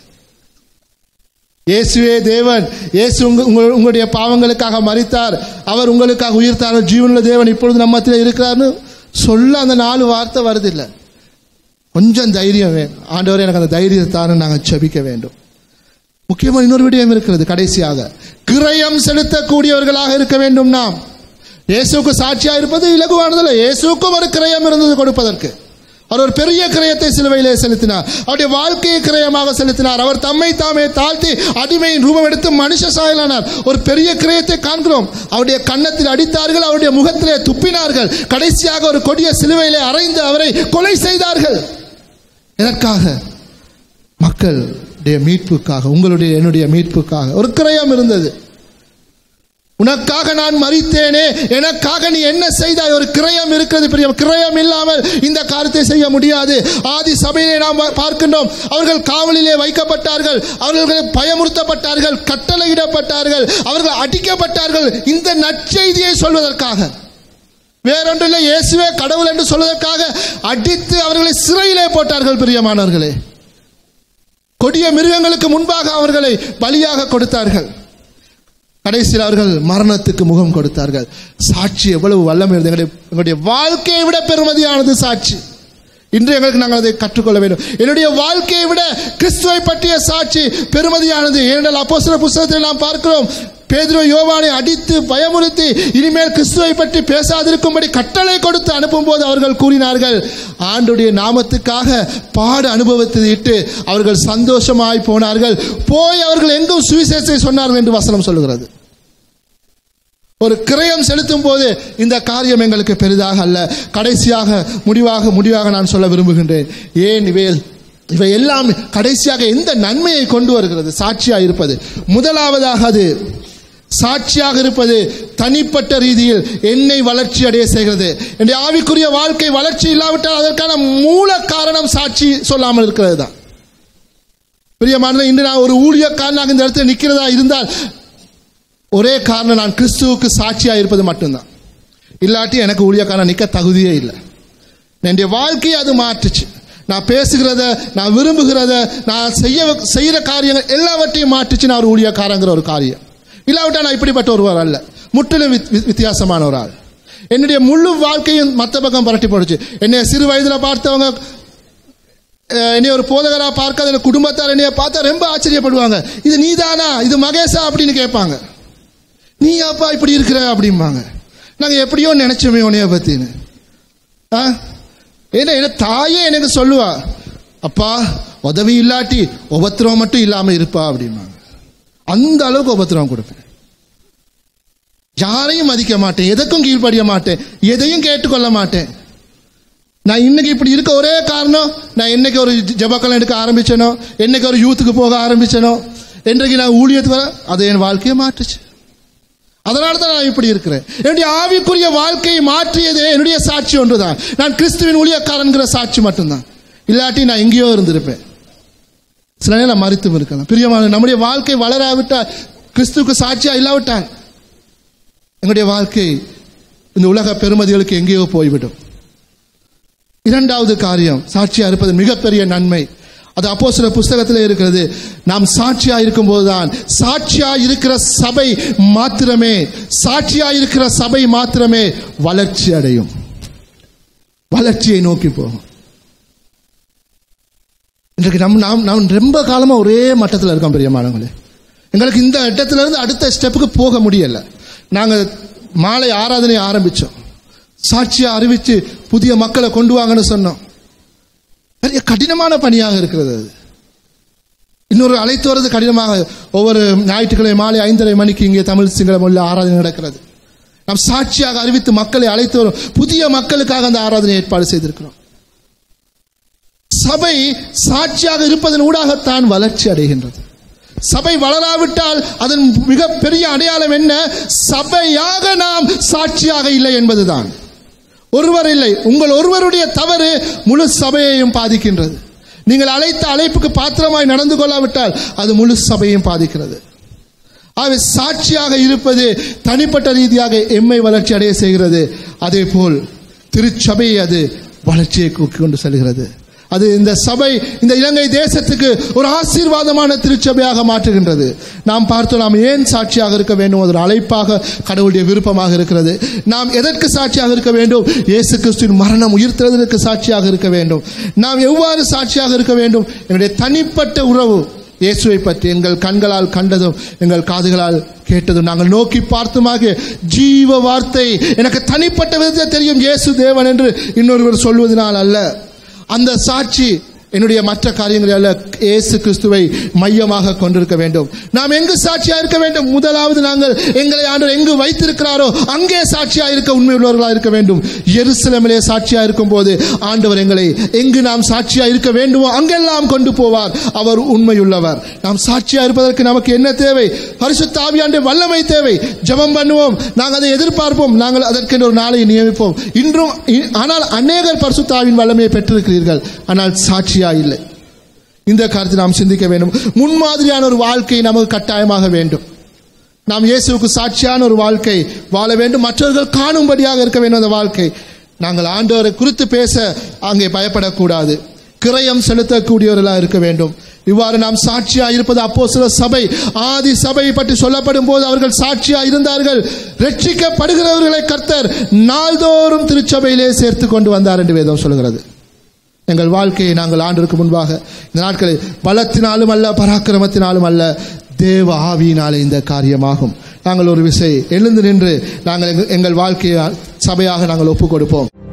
இயேசுவே தேவன் இயேசு உங்க- உங்க- உங்களுடைய பாவங்களுக்காக மரித்தார் அவர் உங்களுக்காக உயிர்த்தார் ஜீவனுள்ள தேவன் இப்பொழுது நம்ம மத்தியில் இருக்கிறார்னு சொல்ல அந்த நாலு வார்த்தை வருதில்லை கொஞ்சம் தைரியம் வேணும் ஆண்டவர் எனக்கு அந்த தைரியத்தான நாங்கள் செபிக்க வேண்டும் முக்கியமாக இன்னொரு விடயம் இருக்கிறது கடைசியாக கிரயம் செலுத்தக்கூடியவர்களாக இருக்க வேண்டும் நாம் இயேசுக்கு சாட்சியாக இருப்பது இலகுவானதல்ல இயேசுக்கும் ஒரு கிரயம் இருந்தது கொடுப்பதற்கு அவர் ஒரு பெரிய கிரயத்தை சிலுவையிலே செலுத்தினார் அவருடைய வாழ்க்கையை கிரயமாக செலுத்தினார் அவர் தம்மை தாமே தாழ்த்தி அடிமையின் ரூபம் எடுத்து மனுஷ சாயலானார் ஒரு பெரிய கிரயத்தை காண்கிறோம் அவருடைய கன்னத்தில் அடித்தார்கள் அவருடைய முகத்திலே துப்பினார்கள் கடைசியாக ஒரு கொடிய சிலுவையிலே அறைந்து அவரை கொலை செய்தார்கள் எதற்காக மக்களுடைய மீட்புக்காக உங்களுடைய என்னுடைய மீட்புக்காக ஒரு கிரயம் இருந்தது உனக்காக நான் மறித்தேனே எனக்காக நீ என்ன செய்தாய் ஒரு கிரயம் இருக்கிறது பெரிய கிரயம் இல்லாமல் இந்த காரியத்தை செய்ய முடியாது ஆதி சபையிலே நாம் பா- பார்க்கின்றோம் அவர்கள் காவலிலே வைக்கப்பட்டார்கள் அவர்கள் பயமுறுத்தப்பட்டார்கள் கட்டளையிடப்பட்டார்கள் அவர்கள் அடிக்கப்பட்டார்கள் இந்த நற்செய்தியை சொல்வதற்காக வேறொன்றில்லை இயேசுவே கடவுள் என்று சொல்வதற்காக அடித்து அவர்களை சிறையிலே போட்டார்கள் பிரியமானவர்களே கொடிய மிருகங்களுக்கு முன்பாக அவர்களை பலியாக கொடுத்தார்கள் கடைசியில் அவர்கள் மரணத்துக்கு முகம் கொடுத்தார்கள் சாட்சி எவ்வளவு வல்லமை இருந்தது எங்களுடைய எங்களுடைய வாழ்க்கையை விட பெருமதியானது சாட்சி இன்று எங்களுக்கு நாங்கள் அதை கற்றுக்கொள்ள வேண்டும் என்னுடைய வாழ்க்கையை விட கிறிஸ்துவை பற்றிய சாட்சி பெருமதியானது ஏனென்றால் அப்போஸ்தலர் புஸ்தகத்தில் நாம் பார்க்கிறோம் பேதுரு யோவானை அடித்து பயமுறுத்தி இனிமேல் கிறிஸ்துவை பற்றி பேசாதிருக்கும்படி கட்டளை கொடுத்து அனுப்பும்போது அவர்கள் கூறினார்கள் ஆண்டுடைய நாமத்துக்காக பாட அனுபவத்தை இட்டு அவர்கள் சந்தோஷமாய் போனார்கள் போய் அவர்கள் எங்கும் சுவிசேஷத்தை சொன்னார்கள் என்று வசனம் சொல்லுகிறது ஒரு கிரயம் செலுத்தும் போது இந்த காரியம் எங்களுக்கு பெரிதாக அல்ல கடைசியாக முடிவாக முடிவாக நான் சொல்ல விரும்புகின்றேன் ஏன் இவை இவை எல்லாம் கடைசியாக எந்த நன்மையை கொண்டு வருகிறது சாட்சியாக இருப்பது முதலாவதாக அது சாட்சியாக இருப்பது தனிப்பட்ட ரீதியில் என்னை வளர்ச்சி அடைய செய்கிறது என்னுடைய ஆவிக்குரிய வாழ்க்கை வளர்ச்சி இல்லாவிட்டால் அதற்கான மூல காரணம் சாட்சி சொல்லாமல் இருக்கிறது தான் பிரியமானது இன்று நான் ஒரு ஊழியக்காரனாக இந்த இடத்துல நிற்கிறதா இருந்தால் ஒரே காரணம் நான் கிறிஸ்துவுக்கு சாட்சியாக இருப்பது மட்டும்தான் இல்லாட்டி எனக்கு ஊழியக்காரன் நிற்க தகுதியே இல்லை என்னுடைய வாழ்க்கையை அது மாற்றுச்சு நான் பேசுகிறத நான் விரும்புகிறத நான் செய்ய செய்கிற காரியங்கள் எல்லாவற்றையும் மாற்றுச்சு நான் ஒரு ஊழியக்காரங்கிற ஒரு காரியம் இல்லாவிட்டா நான் இப்படிப்பட்ட ஒருவர் அல்ல முற்றிலும் வித்- வித்- வித்தியாசமான ஒரு ஆள் என்னுடைய முழு வாழ்க்கையும் மற்ற பக்கம் புரட்டி போடுச்சு என்னை சிறு வயதில் பார்த்தவங்க அஹ், என்னை ஒரு போதகரா பார்க்காத என் குடும்பத்தார் என்னைய பார்த்தா ரொம்ப ஆச்சரியப்படுவாங்க இது நீதானா இது மகேஷா அப்படின்னு கேட்பாங்க நீ அப்பா இப்படி இருக்கிற அப்படிம்பாங்க நாங்கள் எப்படியோ நினைச்சோமே உன்னைய பத்தின்னு ஆ ஏன்னா என்ன தாயே எனக்கு சொல்லுவா அப்பா உதவி இல்லாட்டி உபத்திரவம் மட்டும் இல்லாம இருப்பா அப்படிம்பாங்க அந்த அளவுக்கு உபத்திரவம் கொடுப்பேன் யாரையும் மதிக்க மாட்டேன் எதுக்கும் கீழ்ப்படிய மாட்டேன் எதையும் கேட்டுக்கொள்ள மாட்டேன் நான் இன்னைக்கு இப்படி இருக்க ஒரே காரணம் நான் என்னைக்கு ஒரு ஜபக்கலம் எடுக்க ஆரம்பிச்சேனோ என்னைக்கு ஒரு யூத்துக்கு போக ஆரம்பிச்சேனோ என்றைக்கு நான் ஊழியத்துக்கு வர அது என் வாழ்க்கையை மாற்றுச்சு அதனால தான் நான் இப்படி இருக்கிறேன் என்னுடைய ஆவிக்குரிய வாழ்க்கையை மாற்றியதே என்னுடைய சாட்சி ஒன்றுதான் நான் கிறிஸ்துவின் ஊழியக்காரன்கிற சாட்சி மட்டும்தான் இல்லாட்டி நான் எங்கேயோ இருந்திருப்பேன் சில நேரம் மறித்தும் இருக்கலாம் பிரியமான நம்முடைய வாழ்க்கை வளராவிட்டால் கிறிஸ்துவுக்கு சாட்சியா இல்லாவிட்டால் எங்களுடைய வாழ்க்கை இந்த உலக பெருமதிகளுக்கு எங்கேயோ போய்விடும் இரண்டாவது காரியம் சாட்சியா இருப்பது மிகப்பெரிய நன்மை அது அப்போ சில புஸ்தகத்தில் இருக்கிறது நாம் சாட்சியா இருக்கும் போதுதான் சாட்சியா இருக்கிற சபை மாத்திரமே சாட்சியா இருக்கிற சபை மாத்திரமே வளர்ச்சி அடையும் வளர்ச்சியை நோக்கி போகும் இன்றைக்கு நம்ம நாம் நாம் ரொம்ப காலமாக ஒரே மட்டத்தில் இருக்கோம் பெரியமானவங்களே எங்களுக்கு இந்த இடத்துல இருந்து அடுத்த ஸ்டெப்புக்கு போக முடியல நாங்கள் மாலை ஆராதனை ஆரம்பித்தோம் சாட்சியை அறிவித்து புதிய மக்களை கொண்டு வாங்கன்னு சொன்னோம் பெரிய கடினமான பணியாக இருக்கிறது அது இன்னொரு அழைத்து வர்றது கடினமாக ஒவ்வொரு ஞாயிற்றுக்கிழமை மாலை ஐந்தரை மணிக்கு இங்கே தமிழ் சிங்கள மொழியில் ஆராதனை நடக்கிறது நாம் சாட்சியாக அறிவித்து மக்களை அழைத்து வரும் புதிய மக்களுக்காக அந்த ஆராதனை ஏற்பாடு செய்திருக்கிறோம் சபை சாட்சியாக இருப்பதன் ஊடாகத்தான் வளர்ச்சி அடைகின்றது சபை வளராவிட்டால் அதன் மிகப்பெரிய அடையாளம் என்ன சபையாக நாம் சாட்சியாக இல்லை என்பதுதான் ஒருவர் இல்லை உங்கள் ஒருவருடைய தவறு முழு சபையையும் பாதிக்கின்றது நீங்கள் அழைத்த அழைப்புக்கு பாத்திரமாய் நடந்து கொள்ளாவிட்டால் அது முழு சபையும் பாதிக்கிறது ஆகவே சாட்சியாக இருப்பது தனிப்பட்ட ரீதியாக எம்மை வளர்ச்சி அடைய செய்கிறது அதே போல் திருச்சபையை அது வளர்ச்சியை கூக்கி கொண்டு செல்கிறது அது இந்த சபை இந்த இலங்கை தேசத்துக்கு ஒரு ஆசீர்வாதமான திருச்சபையாக மாற்றுகின்றது நாம் பார்த்தோம் நாம் ஏன் சாட்சியாக இருக்க வேண்டும் ஒரு அழைப்பாக கடவுளுடைய விருப்பமாக இருக்கிறது நாம் எதற்கு சாட்சியாக இருக்க வேண்டும் இயேசு கிறிஸ்துவின் மரணம் உயிர்த்தெழுதலுக்கு சாட்சியாக இருக்க வேண்டும் நாம் எவ்வாறு சாட்சியாக இருக்க வேண்டும் என்னுடைய தனிப்பட்ட உறவு இயேசுவை பற்றி எங்கள் கண்களால் கண்டதும் எங்கள் காதுகளால் கேட்டதும் நாங்கள் நோக்கி பார்த்துமாக ஜீவ வார்த்தை எனக்கு தனிப்பட்ட விதத்தில் தெரியும் இயேசு தேவன் என்று இன்னொருவர் சொல்வதனால் அல்ல அந்த சாட்சி என்னுடைய மற்ற காரியங்களை அல்ல இயேசு கிறிஸ்துவை மையமாக கொண்டிருக்க வேண்டும் நாம் எங்கு சாட்சியா இருக்க வேண்டும் முதலாவது நாங்கள் எங்களை ஆண்டவர் எங்கு வைத்திருக்கிறாரோ அங்கே சாட்சியா இருக்க உண்மையுள்ளவர்களாக இருக்க வேண்டும் எருசலேமிலே சாட்சியா இருக்கும் போது ஆண்டவர் எங்களை எங்கு நாம் சாட்சியா இருக்க வேண்டுமோ அங்கெல்லாம் கொண்டு போவார் அவர் உண்மையுள்ளவர் நாம் சாட்சியா இருப்பதற்கு நமக்கு என்ன தேவை பரிசுத்த ஆவியாண்டே வல்லமை தேவை ஜெபம் பண்ணுவோம் நாங்கள் அதை எதிர்பார்ப்போம் நாங்கள் அதற்கென்று ஒரு நாளை நியமிப்போம் இன்றும் இ- ஆனால் அநேகர் பரிசுத்த ஆவியின் வல்லமையை பெற்றிருக்கிறீர்கள் ஆனால் சாட்சியா இல்லை இந்த காரியத்தை நாம் சிந்திக்க வேண்டும் முன்மாதிரியான ஒரு வாழ்க்கை நமக்கு கட்டாயமாக வேண்டும் நாம் இயேசுவுக்கு சாட்சியான ஒரு வாழ்க்கை வாழ வேண்டும் மற்றவர்கள் காணும்படியாக இருக்க வேண்டும் அந்த வாழ்க்கை நாங்கள் ஆண்டவரை குறித்து பேச அங்கே பயப்படக்கூடாது கிரயம் செலுத்தக்கூடியவர்களாக இருக்க வேண்டும் இவ்வாறு நாம் சாட்சியா இருப்பது அப்போ சில சபை ஆதி சபை பற்றி சொல்லப்படும் போது அவர்கள் சாட்சியா இருந்தார்கள் ரட்சிக்கப்படுகிறவர்களை கர்த்தர் நாள்தோறும் திருச்சபையிலே சேர்த்து கொண்டு வந்தார் என்று வேதம் சொல்கிறது எங்கள் வாழ்க்கையை நாங்கள் ஆண்டிற்கு முன்பாக இந்த நாட்களில் பலத்தினாலும் அல்ல பராக்கிரமத்தினாலும் அல்ல தேவ ஆவியினாலே இந்த காரியமாகும் நாங்கள் ஒரு விசை எழுந்து நின்று நாங்கள் எங்கள்- எங்கள் வாழ்க்கையை சபையாக நாங்கள் ஒப்புக் கொடுப்போம்